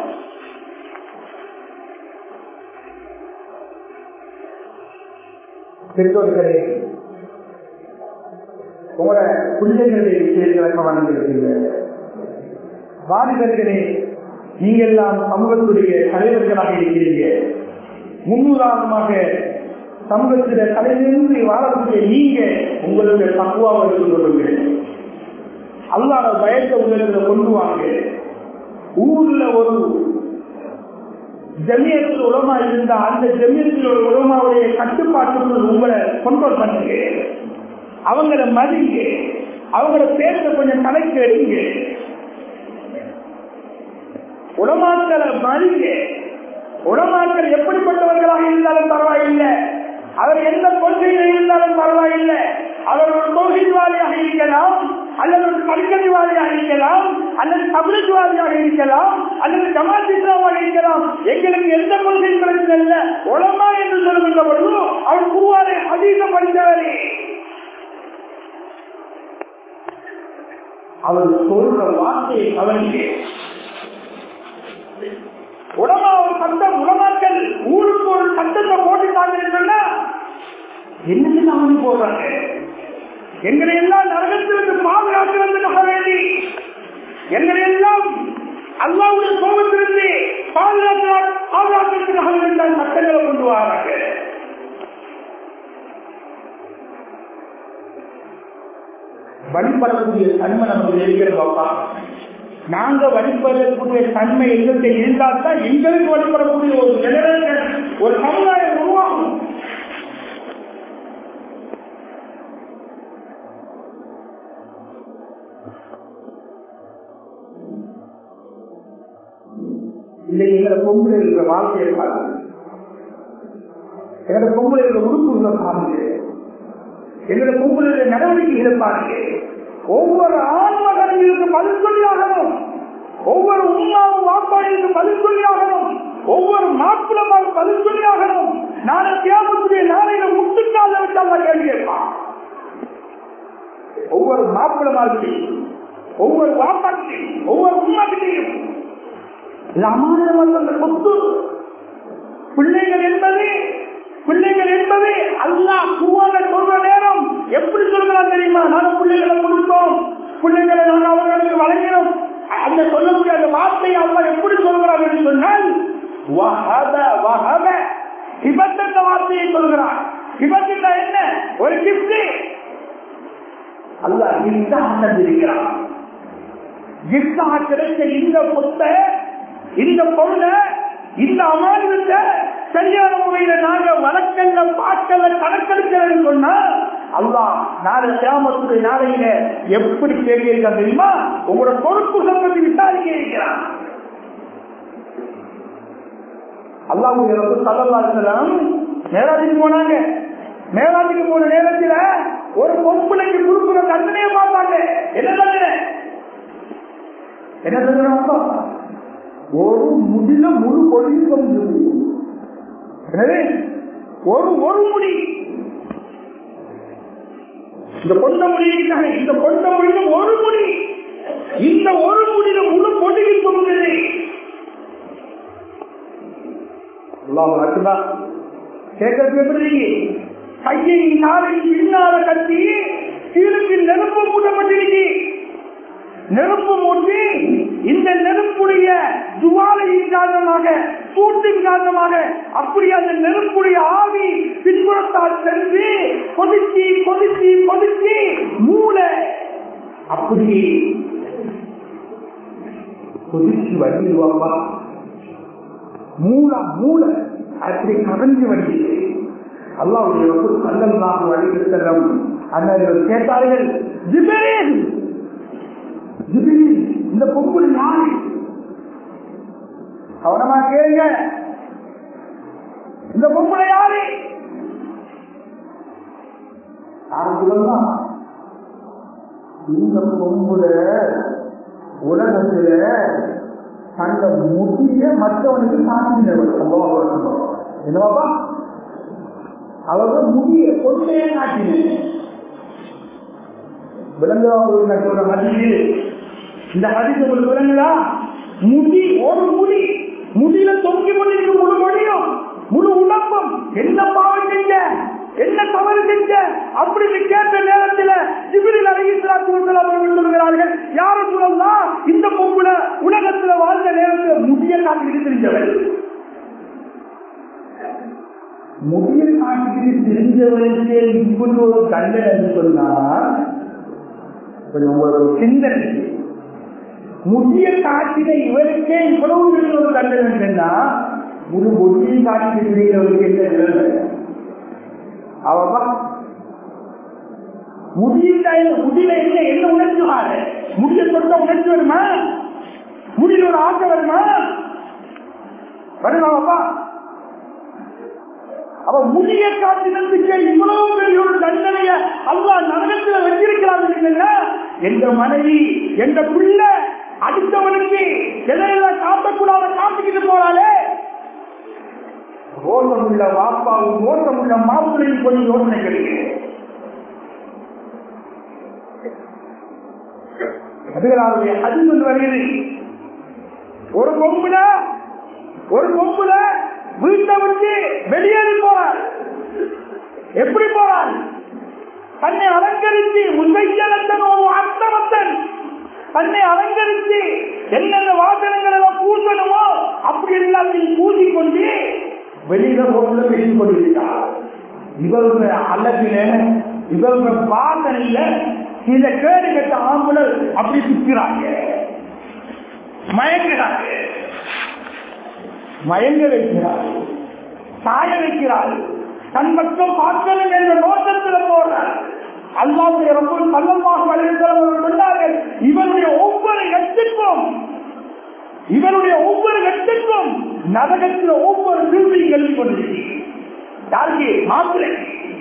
பெற்றோர்களே உங்களோட பிள்ளைகளுடைய விஷயங்களை கவனித்திருக்கீங்க வாலிபர்களே நீங்க எல்லாம் சமூகத்துடைய தலைவர்களாக இருக்கிறீங்க முன்னுதாரணமாக சமூகத்தில தலைநின்று வாழக்கூடிய நீங்க உங்களுடைய தக்குவாவை எடுத்துக் கொள்ளுங்க அல்லாத பயத்தை உலகத்துல கொண்டு வாங்க ஊர்ல ஒரு ஜமியத்தில் உலமா இருந்தா அந்த ஜமியத்தில் ஒரு உலமாவுடைய கட்டுப்பாட்டுக்குள் உங்களை கண்ட்ரோல் பண்ணுங்க அவங்கள மதிங்க அவங்கள பேச கொஞ்சம் கணக்கு எடுங்க உலமாக்களை மதிங்க உலமாக்கள் எப்படிப்பட்டவர்களாக இருந்தாலும் பரவாயில்லை அவர் எந்த கொள்கையில இருந்தாலும் பரவாயில்லை அவர் ஒரு தோகில்வாதியாக இருக்கலாம் அல்லது ஒரு கல்கதிவாதியாக இருக்கலாம் அல்லது தமிழ்வாதியாக இருக்கலாம் அல்லது ஜமாத் இஸ்லாமாக இருக்கலாம் எங்களுக்கு எந்த கொள்கை பிரச்சனை இல்லை உலமா என்று சொல்லுகின்ற பொழுது அவர் குருவாரை அதிக படித்தவரே அவர் சொல்ற வார்த்தையை கவனிக்க உடம்பா ஒரு சட்டம் உடமாக்கள் ஊருக்கு ஒரு சட்டத்தை போட்டுட்டாங்கன்னு சொன்னா என்னன்னு கவனி போடுறாங்க எங்களை எல்லாம் நரகத்திலிருந்து பாதுகாக்கிறதுக்காக வேண்டி எங்களை எல்லாம் அல்லாவுடைய கோபத்திலிருந்து பாதுகாக்கிறார் பாதுகாக்கிறதுக்காக வேண்டி தான் சட்டங்களை கொண்டு வராங்க வழிபடக்கூடிய தன்மை நமக்கு இருக்கிற பாப்பா நாங்க வழிபடக்கூடிய தன்மை எங்கள்கிட்ட இருந்தால் தான் எங்களுக்கு வழிபடக்கூடிய ஒரு ஜெனரேஷன் ஒரு சமுதாயம் உருவாகும் இல்லை எங்களை பொம்பளை இருக்கிற வாழ்க்கையை பாருங்க எங்களை பொம்பளை இருக்கிற உறுப்புகளை பாருங்க எங்களை பொம்பளை நடவடிக்கைகளை பாருங்க ஒவ்வொரு ஆன்மகனுக்கு பதில் சொல்லியாகணும் ஒவ்வொரு உண்மாவும் வாப்பாடிக்கு பதில் சொல்லியாகணும் ஒவ்வொரு மாப்பிளமாக பதில் சொல்லியாகணும் நாளை தேவத்துடைய நாளையில முட்டுக்கால விட்டால் கேள்வி கேட்பான் ஒவ்வொரு மாப்பிளமாகிட்டையும் ஒவ்வொரு வாப்பாட்டையும் ஒவ்வொரு உண்மாக்கிட்டையும் அந்த சொத்து பிள்ளைகள் என்பது பிள்ளைகள் என்பது அல்லா குவான சொல்ற நேரம் எப்படி சொல்கிறான் தெரியுமா நாங்க பிள்ளைகளை கொடுத்தோம் பிள்ளைகளை நாங்கள் அவர்களுக்கு வழங்கினோம் அந்த சொல்லக்கூடிய அந்த வார்த்தையை அல்லா எப்படி சொல்கிறார் என்று சொன்னால் வஹப வஹப விபத்து என்ற வார்த்தையை சொல்கிறார் விபத்து என்ன ஒரு கிப்ட் அல்லா கிஃப்டாக தந்திருக்கிறான் கிஃப்டாக கிடைத்த இந்த புத்தை இந்த பொருளை இந்த அமானியத்தை சரியான முறையில நாங்க வழக்கல்ல பாக்கல்ல கணக்கெடுக்கிறேன்னு சொன்னா அல்லா நாளை கிராமத்துடைய நாளையில எப்படி கேட்க தெரியுமா உங்களோட பொறுப்பு சம்பந்தி விசாரிக்க இருக்கிறான் அல்லாவுடைய சல்லல்லாசலம் மேலாதிக்கு போனாங்க மேலாதிக்கு போன நேரத்துல ஒரு பொம்பளைக்கு கொடுக்குற தண்டனையை பார்த்தாங்க என்ன தண்டனை என்ன தண்டனை ஒரு முடில முழு பொடியும் கொஞ்சம் எனவே ஒரு ஒரு முடி இந்த கொண்ட முடியிருக்காங்க இந்த கொண்ட முடியில ஒரு முடி இந்த ஒரு முடியில முழு பொடியில் சொல்லுகிறது கேட்கறது எப்படி கையை நாளை பின்னால கட்டி கீழுக்கு நெருப்பு மூட்டப்பட்டிருக்கு நெருப்பு மூட்டி இந்த நெருப்புடைய ஜுவாலையின் காரணமாக சூட்டின் காரணமாக அப்படி அந்த நெருப்புடைய ஆவி பின்புறத்தால் சென்று கொதிச்சு கொதிச்சு கொதிச்சு மூளை அப்படி கொதிச்சு வருவாப்பா மூளை மூளை அப்படி கரைஞ்சு வருகிறது அல்லாவுடைய அல்லல்லாஹு அலைஹி வஸல்லம் அண்ணர்கள் கேட்டார்கள் ஜிப்ரீல் ஜிப்ரீல் இந்த பொம்புல யாரு கவனமா கேளுங்க இந்த பொம்புல யாரு யாருக்குள்ளா இந்த பொம்புல உலகத்துல தந்த முடிய மற்றவனுக்கு காட்டினவர் என்னவாப்பா அவர்கள் முடிய கொண்டே காட்டினேன் விளங்குவா சொல்ற மதிப்பு இந்த ஹரிசு உங்களுக்கு விளங்குதா முடி ஒரு முடி முடியில தொங்கி கொண்டிருக்க முழு முடியும் முழு உடம்பும் என்ன பாவம் செஞ்ச என்ன தவறு செஞ்ச அப்படின்னு கேட்ட நேரத்தில் ஜிபிரில் அழகிஸ்லாத்து அவர்கள் சொல்கிறார்கள் யாரும் சொல்லலாம் இந்த பொம்புல உலகத்துல வாழ்ந்த நேரத்தில் முடிய காட்டிட்டு தெரிஞ்சவர் முடிய காட்டிட்டு தெரிஞ்சவருக்கு இப்படி ஒரு கண்டனை சொன்னால் உங்களுக்கு சிந்தனை முடிய காட்டின இவருக்கே இவ்வளவு பெரிய ஒரு தண்டனை என்னன்னா முழு முடியை காட்டி தெரிகிறவருக்கு என்ன நிலைமை அவப்பா முடியில முடியல என்ன என்ன உணர்ச்சி மாறு முடிய தொட்ட உணர்ச்சி வருமா முடியல ஒரு ஆசை வருமா வருமாப்பா அவ முடிய காட்டினதுக்கு இவ்வளவு பெரிய ஒரு தண்டனைய அல்லா நரகத்துல வச்சிருக்கிறாங்க எந்த மனைவி எந்த பிள்ளை அடுத்தவனுக்கு எதையெல்லாம் காட்டக்கூடாத காட்டிக்கிட்டு போறாளே ரோசமுள்ள வாப்பாவும் ரோசமுள்ள மாப்பிள்ளையும் கொஞ்சம் யோசனை கிடைக்கிறேன் அதுகளாருடைய அதிர்வு வருகிறது ஒரு கொம்புல ஒரு கொம்புல வீட்டை விட்டு வெளியேறி போறார் எப்படி போறார் தன்னை அலங்கரித்து முந்தையனத்தன் ஒரு அர்த்தமத்தன் தன்னை அலங்கரித்து என்னென்ன வாசனங்கள் எல்லாம் பூசணுமோ அப்படி எல்லாத்தையும் பூசிக்கொண்டு வெளியில பொருளை பேசி கொண்டிருக்கிறார் இவருடைய அழகில இவருடைய வாசனையில சில கேடு கட்ட ஆம்புலர் அப்படி சுற்றுறாங்க மயங்குறாங்க மயங்க வைக்கிறார் சாய வைக்கிறார் தன் பக்கம் பார்க்கணும் என்ற நோக்கத்தில் போறார் அல்லாவுடைய ரொம்ப சல்லமாக சொன்னார்கள் இவருடைய ஒவ்வொரு எட்டுக்கும் இவருடைய ஒவ்வொரு எட்டுக்கும் நரகத்தில் ஒவ்வொரு விரும்பியும் எழுதி கொண்டிருக்கு யாருக்கு மாப்பிள்ளை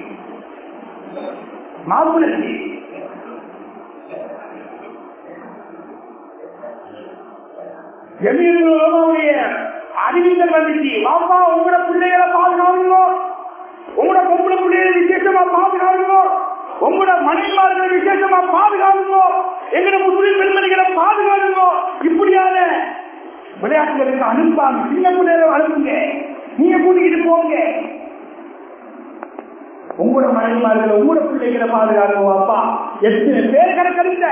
மாப்பிள்ளை எமீர்களுடைய அறிவித்தல் வந்துச்சு வாப்பா உங்களோட பிள்ளைகளை பாதுகாவுங்கோ உங்களோட பொம்பளை பிள்ளைகளை விசேஷமா பாதுகாவுங்கோ உங்களோட மனைவிமார்களை விசேஷமா பாதுகாவுங்கோ எங்களோட முஸ்லிம் பெண்மணிகளை பாதுகாவுங்கோ இப்படியான விளையாட்டுகளுக்கு அனுப்பாங்க சின்ன பிள்ளைகளை அனுப்புங்க நீங்க கூட்டிக்கிட்டு போங்க உங்களோட மனைவிமார்களை உங்களோட பிள்ளைகளை பாதுகாக்கும் அப்பா எத்தனை பேர் கணக்கெடுத்த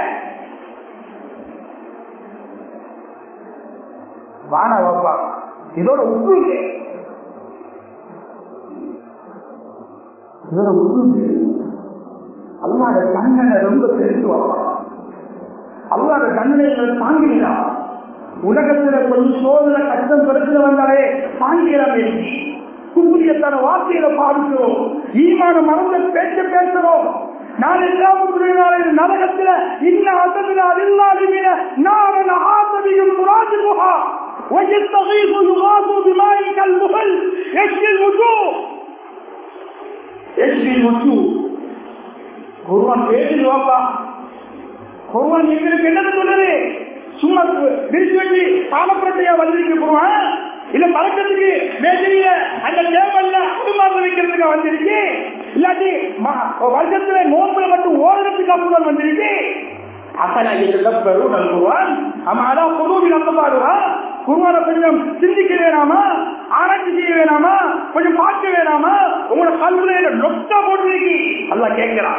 வான வப்பா இதோட உப்புங்க இதோட உப்புங்க அல்லாத கண்ணனை ரொம்ப தெரிஞ்சு வப்பா அல்லாத கண்ணனை தாங்கினா உலகத்துல கொஞ்சம் சோதனை கஷ்டம் பிரச்சனை வந்தாலே தாங்கிறோம் குபுரியத்தான வார்த்தையில பாடுகிறோம் ஈமான மறந்த பேச்ச பேசுறோம் நான் இல்லாமல் நரகத்துல இன்ன அசதில அதில்லாதிமின நாரன ஆசதியும் புராஜிமுகா ويستغيث يغاث بماء كالمهل يشفي الوجوه يشفي الوجوه குருவான் பேசுது வாப்பா குருவான் எங்களுக்கு என்னது சொல்லுது சும்மா விரிச்சு வச்சு காலப்புறத்தையா வந்திருக்கு குருவான் இல்ல பழக்கத்துக்கு மேஜரியில அந்த டேபிள்ல குடும்பம் வைக்கிறதுக்கு வந்திருக்கு இல்லாட்டி வருஷத்துல நோம்புல மட்டும் ஓடுறதுக்கு அப்புறம் வந்திருக்கு அசனா பெரும் நல்குவான் அவன் அதான் குருவின் அந்த பாடுவான் குருவான கொஞ்சம் சிந்திக்க வேணாமா ஆராய்ச்சி செய்ய வேணாமா கொஞ்சம் பார்க்க வேணாமா உங்களோட கல்வியில நொட்டா போட்டு அல்ல கேட்கிறான்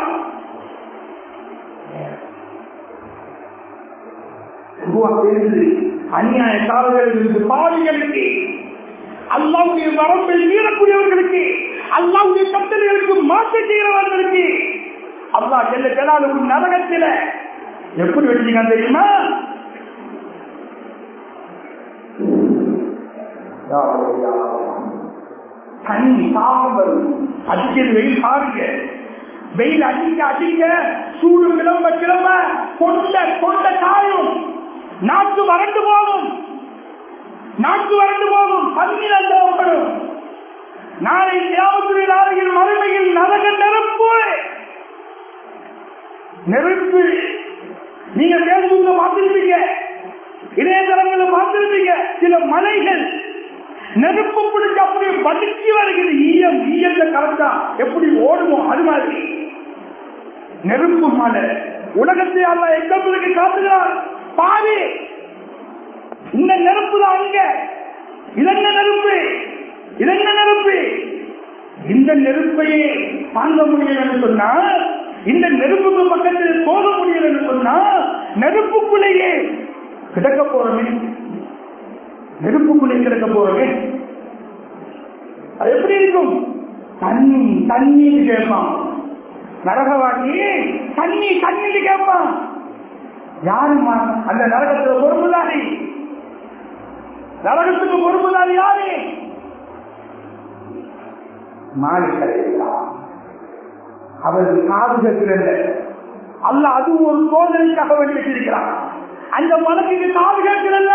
அநியாயக்காரர்களுக்கு பாவிகளுக்கு அல்லாவுடைய வரம்பை மீறக்கூடியவர்களுக்கு அல்லாவுடைய கட்டளைகளுக்கு மாற்ற செய்கிறவர்களுக்கு அல்லா செல்ல ஜலாலுக்கும் நரகத்தில எப்படி வச்சீங்க தெரியுமா தண்ணி தாகம் வரும் அடிக்கிறது வெயில் பாருங்க வெயில் அடிக்க அடிக்க சூடு கிளம்ப கிளம்ப கொண்ட கொண்ட காயும் நாக்கு வறண்டு போகும் நாக்கு வறண்டு போகும் பன்னிரண்டு தேவைப்படும் நாளை தேவத்துறை நாளையில் மறுமையில் நரக நெருப்பு நெருப்பு நீங்க பேசுங்க பார்த்திருப்பீங்க இணையதளங்களை பார்த்திருப்பீங்க சில மலைகள் நெருப்பு பிடிச்சு அப்படியே படுக்கி வருகிறது ஈயம் ஈயத்தை கலந்தா எப்படி ஓடுமோ அது மாதிரி நெருப்பு மலை உலகத்தை அல்ல எங்களுக்கு காட்டுகிறார் பாரு இந்த நெருப்பு தான் அங்க இதென்ன நெருப்பு இதென்ன நெருப்பு இந்த நெருப்பையே தாங்க முடியலன்னு சொன்னா இந்த நெருப்புக்கு பக்கத்தில் போக முடியலன்னு சொன்னா நெருப்புக்குள்ளேயே கிடக்க போறமே நெருப்புக்குள்ளே கிடக்க போறமே அது எப்படி இருக்கும் தண்ணி தண்ணீர் கேட்பான் நரகவாக்கி தண்ணி தண்ணி கேட்பான் யாருமா அந்த நரகத்துல பொறுப்புதாரி நரகத்துக்கு பொறுப்புதாரி யாரு மாலிக்கலையா அவர் காதுகள் அல்ல அதுவும் ஒரு சோதனைக்காக வேண்டி வச்சிருக்கிறான் அந்த மனசுக்கு காது கேட்கிறல்ல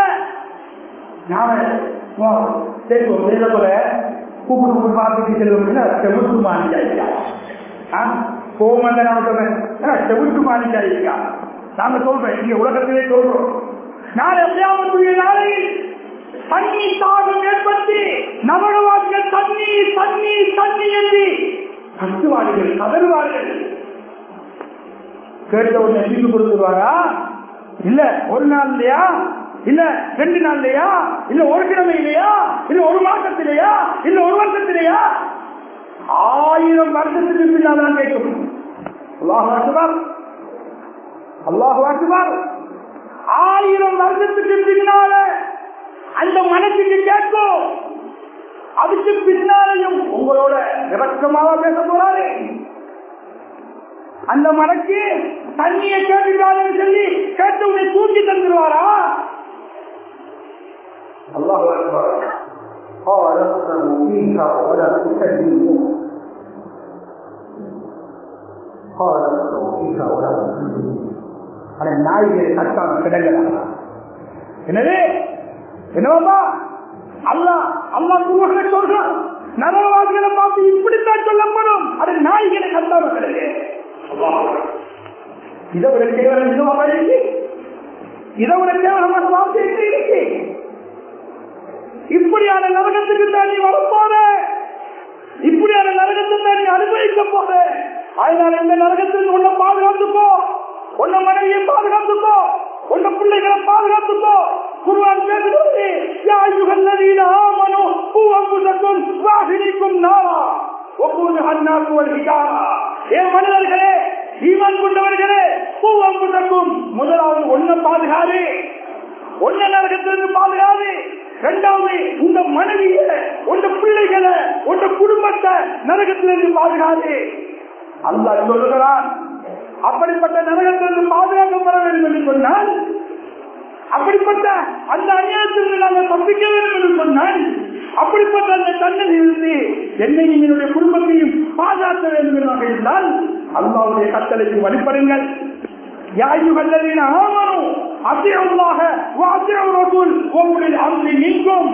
சரி ஒரு வேலை போல கூப்பிட்டு கூப்பிட்டு பார்த்துட்டு செல்வம்னா செவிட்டு மாணிக்காயிருக்கா கோவம் வந்த நான் சொல்றேன் செவிட்டு மாணிக்காயிருக்கா நாங்க சொல்றேன் இங்க உலகத்திலே சொல்றோம் நாளை எப்படியாவது நாளையில் தண்ணி தாகம் ஏற்பட்டு நவரவாதிகள் தண்ணி தண்ணி தண்ணி என்று கத்துவார்கள் கதறுவார்கள் கேட்ட உடனே தீர்வு கொடுத்துருவாரா இல்ல ஒரு நாள் இல்லையா இல்ல ரெண்டு நாள் இல்லையா இல்ல ஒரு கிழமை இல்லையா இல்ல ஒரு மாசத்திலேயா இல்ல ஒரு வருஷத்திலேயா ஆயிரம் வருஷத்துக்கு பின்னால் தான் கேட்கும் அல்லாஹ் அக்பர் அல்லாஹ் அக்பர் ஆயிரம் வருஷத்துக்கு பின்னால அந்த மனசுக்கு கேட்கும் அதுக்கு பின்னாலையும் உங்களோட இறக்கமாக பேச போறாரு அந்த மனக்கு தண்ணியை கேட்டுட்டாருன்னு சொல்லி கேட்டு உன்னை தூக்கி தந்துருவாரா அல்லாஹ் அக்பர் قال اخسروا فيها ولا تكذبوا قال اخسروا فيها ولا تكذبوا அந்த நாய்களை கட்டாம கிடங்கலாம் எனவே என்னவாப்பா அல்லா அல்லா குருவர்களை சொல்றான் நரவாதிகளை பார்த்து இப்படித்தான் சொல்லப்படும் அது நாய்களை கட்டாம கிடங்கு இதை விட கேவலம் இதுவாக இருக்கு இதை விட கேவலமான வார்த்தை எங்க இருக்கு இப்படியான நரகத்துக்கு தான் நீ வரப்போற இப்படியான நரகத்தை தான் நீ அனுபவிக்க போற அதனால இந்த நரகத்தில் உன்னை பாதுகாத்துக்கோ உன்னை மனைவியை பாதுகாத்துக்கோ உன்னை பிள்ளைகளை பாதுகாத்துக்கோ குருவான் பேசுகிறது யா யுகல்லதீன ஆமனு பூ அம்புசக்கும் வாகினிக்கும் நாரா ஒவ்வொரு அண்ணாக்குவல் ஹிஜாரா ஏ மனிதர்களே ஈமான் கொண்டவர்களே பூ அம்புசக்கும் முதலாவது ஒன்ன பாதுகாது ஒன்ன நரகத்திலிருந்து பாதுகாது இரண்டாவது உங்க மனைவிய உங்க பிள்ளைகளை உங்க குடும்பத்தை நரகத்திலிருந்து பாதுகாது அல்லா சொல்லுகிறான் அப்படிப்பட்ட நரகத்திலிருந்து பாதுகாக்கப்பட வேண்டும் என்று சொன்னால் அப்படிப்பட்ட அந்த அநியாயத்திலிருந்து நாங்கள் தப்பிக்க வேண்டும் என்று சொன்னால் அப்படிப்பட்ட அந்த தண்டனை இருந்து என்னையும் என்னுடைய குடும்பத்தையும் பாதுகாக்க வேண்டும் என்று இருந்தால் அல்லாவுடைய கட்டளைக்கு வழிபடுங்கள் யாயுகல்லதீன ஆமனு அத்தியமாக வாத்தியவரோடு உங்களில் அன்று நீங்கும்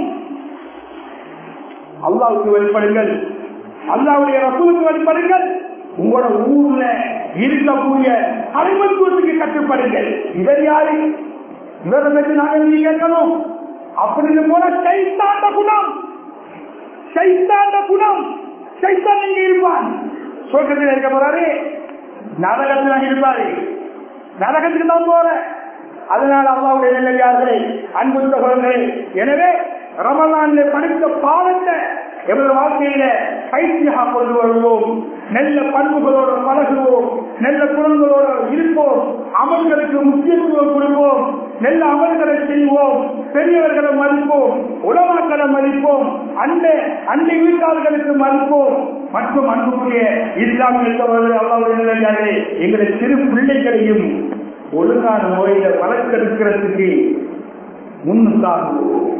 அல்லாவுக்கு வழிபடுங்கள் அல்லாவுடைய ரசூலுக்கு வழிபடுங்கள் உங்களோட ஊர்ல இருக்கக்கூடிய அடிமத்துவத்துக்கு கட்டுப்படுங்கள் இவர் யாரு இவரை பற்றி நாங்கள் நீங்க கேட்கணும் அப்படின்னு போல சைத்தாண்ட குணம் சைத்தாண்ட குணம் சைத்தான் இங்க இருப்பான் சொர்க்கத்தில் இருக்க போறாரு நரகத்தில் இருப்பாரு நரகத்துக்கு தான் போற அதனால அல்லாவுடைய நிலையார்களே அன்பு சகோதரர்களே எனவே ரமலான்ல படித்த பாடத்தை எமது வாழ்க்கையில பயிற்சியாக கொண்டு வருவோம் நல்ல பண்புகளோடு பழகுவோம் நல்ல குணங்களோடு இருப்போம் அமல்களுக்கு முக்கியத்துவம் கொடுப்போம் நல்ல அமல்களை செய்வோம் பெரியவர்களை மதிப்போம் உலமாக்களை மதிப்போம் அண்டை அண்டை வீட்டாளர்களுக்கு மதிப்போம் மற்றும் அன்புக்குரிய இஸ்லாமிய சகோதரர் அல்லாவுடைய நிலையார்களே எங்களுடைய சிறு பிள்ளைகளையும் ஒழுங்கான முறையில வளர்க்கெடுக்கிறதுக்கு முன்னுத்தாகுவோம்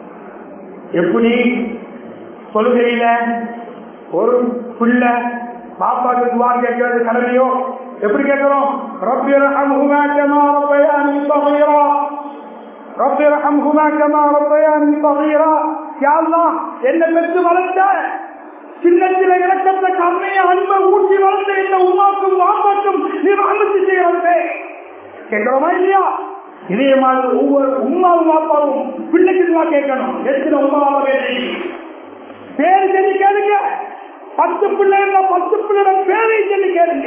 எப்படி சொல்லுகையில ஒரு பிள்ளை பாப்பாக்கு துவா கேட்கறது கடமையோ எப்படி கேட்கிறோம் ரப்பி ரஹம்ஹுமா கமா ரப்பயானி ஸகீரா ரப்பி ரஹம்ஹுமா கமா ரப்பயானி ஸகீரா யா அல்லாஹ் என்ன பெற்று வளர்த்த சின்னத்தில இறக்கத்தை கம்மையை அன்பை ஊட்டி வளர்ந்த இந்த உமாக்கும் வாப்பாக்கும் நீ ரஹமத்து செய்யறதே கேட்கிறோமா இல்லையா இதே மாதிரி ஒவ்வொரு உமாவும் பாப்பாவும் பிள்ளைக்கு துவா கேட்கணும் எத்தனை உமாவாக வேலை பேரு சொல்லி கேளுங்க பத்து பிள்ளை இருந்தா பத்து பிள்ளைட பேரை சொல்லி கேளுங்க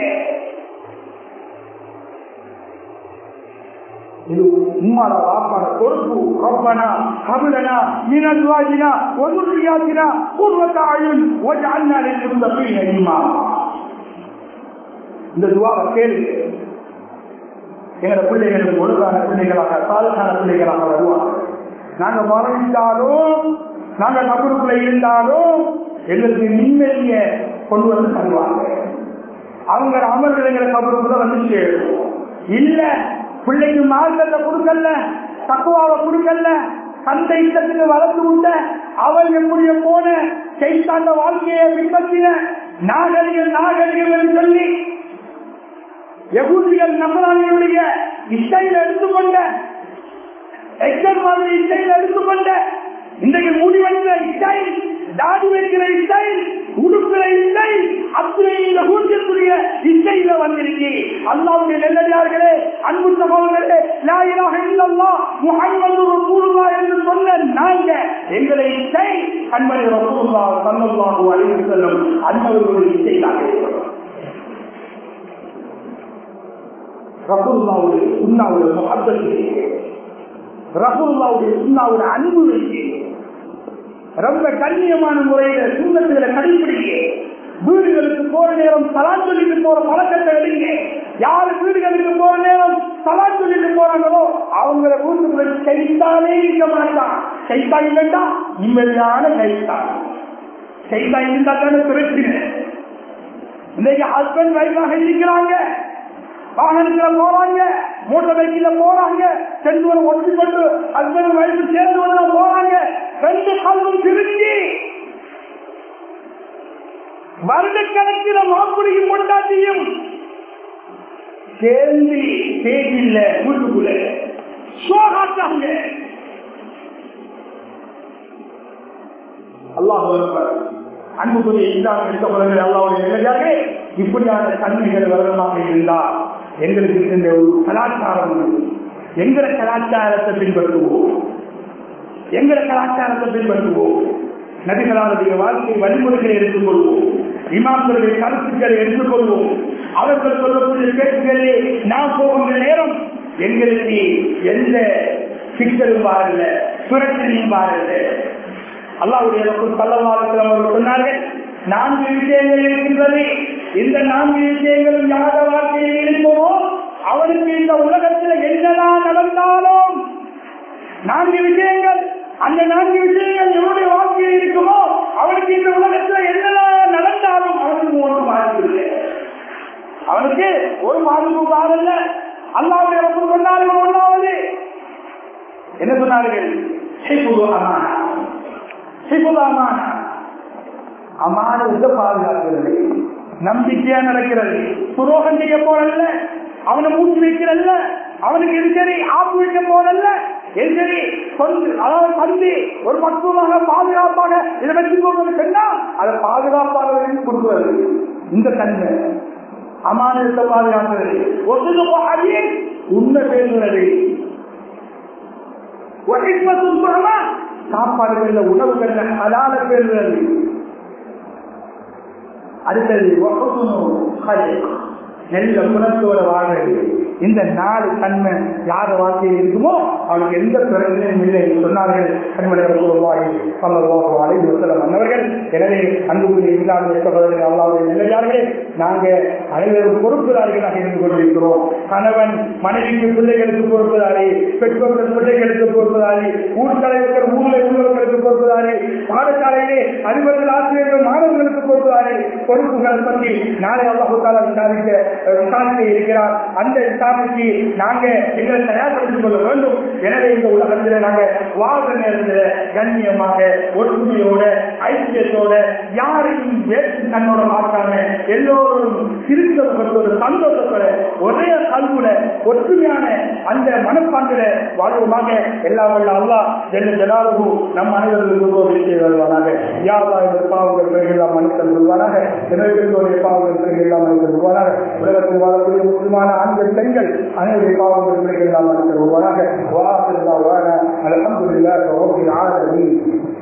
இது உம்மாட வாப்பாட பொறுப்பு ரப்பனா ஹபுலனா மின் அஸ்வாஜினா வதுர்ரியாத்தினா குர்வத அயுன் வஜஅல்னா லில்முத்தகீன இமாமா இந்த துவாவை கேளுங்க எங்களோட பிள்ளைகளுக்கு ஒழுங்கான பிள்ளைகளாக சாதகான பிள்ளைகளாக வருவாங்க நாங்க மறைந்தாலும் நாங்க கபருக்குள்ள இருந்தாலும் எங்களுக்கு நிம்மதிய கொண்டு வந்து தருவாங்க அவங்க அமர்கள் எங்களை கபருக்குள்ள வந்து சேரும் இல்ல பிள்ளைக்கு மார்க்கத்தை கொடுக்கல தக்குவாவை கொடுக்கல அந்த இஷ்டத்துக்கு வளர்த்து விட்ட அவள் எப்படியோ போன செய்தாண்ட வாழ்க்கையை பின்பற்றின நாகரிகம் நாகரிகம் என்று சொல்லி யகூதிகள் நம்பராணிகளுடைய இசையில் எடுத்துக்கொண்ட எக்ஸல் மாதிரி இசையில் எடுத்துக்கொண்ட இன்றைக்கு முடி வைக்கிற இசை தாடி வைக்கிற இசை உடுக்கிற இசை அத்தனை இந்த கூட்டத்துடைய இசையில வந்திருக்கு அல்லாவுடைய நெல்லடியார்களே அன்பு சகோதரர்களே லாயிலாக இல்லல்லா முகமது ரசூலுல்லா என்று சொன்ன நாங்க எங்களை இசை கண்மணி ரசூலுல்லா சல்லல்லாஹு அலைஹி வஸல்லம் அன்னவர்களுடைய இசையாக இருக்கிறோம் ரகுல்லாவுடைய சுண்ணாவுடைய முகப்பத்து ரகுல்லாவுடைய சுண்ணாவுடைய அன்பு வைத்து ரொம்ப கண்ணியமான முறையில சுண்ணத்துகளை கடைபிடிக்க வீடுகளுக்கு போற நேரம் சலான் சொல்லிட்டு போற பழக்கத்தை எடுங்க யாரு வீடுகளுக்கு போற நேரம் சலான் சொல்லிட்டு போறாங்களோ அவங்கள வீட்டுக்குள்ள கைத்தானே இருக்க மாட்டான் கைத்தா இல்லைண்டா நிம்மதியான கைத்தான் கைத்தா இருந்தா தானே பிரச்சனை இன்னைக்கு ஹஸ்பண்ட் வைஃபாக இருக்கிறாங்க வாகனத்துல போறாங்க மோட்டர் பைக்கில போறாங்க சென்று ஒட்டி கொண்டு ஹஸ்பண்ட் வைஃப் சேர்ந்து வந்து போறாங்க ரெண்டு காலும் திருச்சி வருடக்கணக்கில் மாப்பிடியும் கொண்டாட்டியும் சேர்ந்து பேஜில்ல வீட்டுக்குள்ள சோகாட்டாங்க அல்லாஹ் அன்புக்குரிய இல்லாமல் இருக்கப்படங்கள் அல்லாவுடைய நிலையாகவே இப்படியான தன்மைகள் வரமாக இருந்தால் எங்களுக்கு இருக்கின்ற ஒரு கலாச்சாரம் உண்டு. எங்களை கலாச்சாரத்தை பின்பற்றுவோம் எங்களை கலாச்சாரத்தை பின்பற்றுவோம் நபிகளாருடைய வாழ்க்கை வழிமுறைகளை எடுத்துக்கொள்வோம் இமாம்களுடைய கருத்துக்களை எடுத்துக்கொள்வோம் அவர்கள் சொல்லக்கூடிய பேச்சுகளிலே நாம் போகின்ற நேரம் எங்களுக்கு எந்த சிக்கலும் பாருங்க பிரச்சனையும் பாருங்க அல்லாவுடைய பல்லவாரத்தில் அவர்கள் சொன்னார்கள் நான்கு விஷயங்கள் இருக்கின்றது இந்த நான்கு விஷயங்களும் யார வாழ்க்கையில் இருக்குமோ அவனுக்கு இந்த உலகத்தில் என்னதான் நடந்தாலும் நான்கு விஷயங்கள் அந்த நான்கு விஷயங்கள் எவனுடைய வாழ்க்கையில் இருக்குமோ அவனுக்கு இந்த உலகத்தில் என்னதான் நடந்தாலும் அவனுக்கு ஒன்று மாறிவில்லை அவனுக்கு ஒரு பாதிப்பு பாடல்ல அல்லாவுடைய சொன்னார்கள் ஒன்றாவது என்ன சொன்னார்கள் அமானா அமானா அமானத்தை பாதுகாக்கிறது நம்பிக்கையா நடக்கிறது துரோகம் செய்ய போறல்ல அவனை மூச்சு வைக்கிறல்ல அவனுக்கு எது சரி ஆப்பு வைக்க போறல்ல எது சரி சொந்து அதாவது தந்தி ஒரு மருத்துவமாக பாதுகாப்பாக இதை வச்சுக்கோங்க சொன்னா அதை பாதுகாப்பாக கொடுக்கிறது இந்த தன்மை அமானத்தை பாதுகாக்கிறது ஒரு உண்மை பேசுகிறது சாப்பாடுகள்ல உணவுகள்ல அலால பேசுறது அடுத்தது நல்ல குணத்தோட வாழ்றது இந்த நாலு தன்மை யார வாழ்க்கையில் இருக்குமோ அவனுக்கு எந்த பிறகுமே இல்லை என்று சொன்னார்கள் மன்னவர்கள் எனவே அன்புக்குரிய இல்லாமல் இருப்பவர்கள் அல்லாவுடைய நிலையார்களே நாங்க அனைவரும் பொறுப்புதாரிகளாக இருந்து கொண்டிருக்கிறோம் கணவன் மனைவிக்கு பிள்ளைகளுக்கு பொறுப்புதாரி பெற்றோர்கள் பிள்ளைகளுக்கு பொறுப்புதாரி ஊர் தலைவர்கள் ஊர்ல உள்ளவர்களுக்கு பொறுப்புதாரி பாடசாலையிலே அதிபர்கள் ஆசிரியர்கள் மாணவர்களுக்கு பொறுப்புதாரி பொறுப்புகளை பற்றி நாளை அல்லாஹால விசாரிக்க விசாரிக்க இருக்கிறார் அந்த விசாரணைக்கு நாங்க எங்களை தயார்படுத்திக் கொள்ள வேண்டும் எனவே இந்த உலகத்தில் நாங்க வாழ்ற நேரத்தில் கண்ணியமாக ஒற்றுமையோட ஐக்கியத்தோட யாரையும் வேற்று தன்னோட பார்க்காம எல்லோரும் சிரித்தவர்களோட சந்தோஷத்தோட ஒரே கல்வில ஒற்றுமையான அந்த மனப்பாங்கில வாழ்வுமாக எல்லா வல்ல அல்லா என்ற ஜனாலகு நம் அனைவர்களுக்கு கோவில் வருவானாக யாரா இந்த பாவங்கள் பிறகு எல்லாம் மனுஷன் கொள்வானாக எங்களுடைய பாவங்கள் பிறகு எல்லாம் மனுஷன் கொள்வானாக உலகத்தில் வாழக்கூடிய முக்கியமான ஆண்கள் பெண்கள் அனைவருடைய பாவங்கள் பிறகு எல்லாம் மனுஷன் கொள்வானாக வாசல் அலமதுல்லா ரபில் ஆலமீன்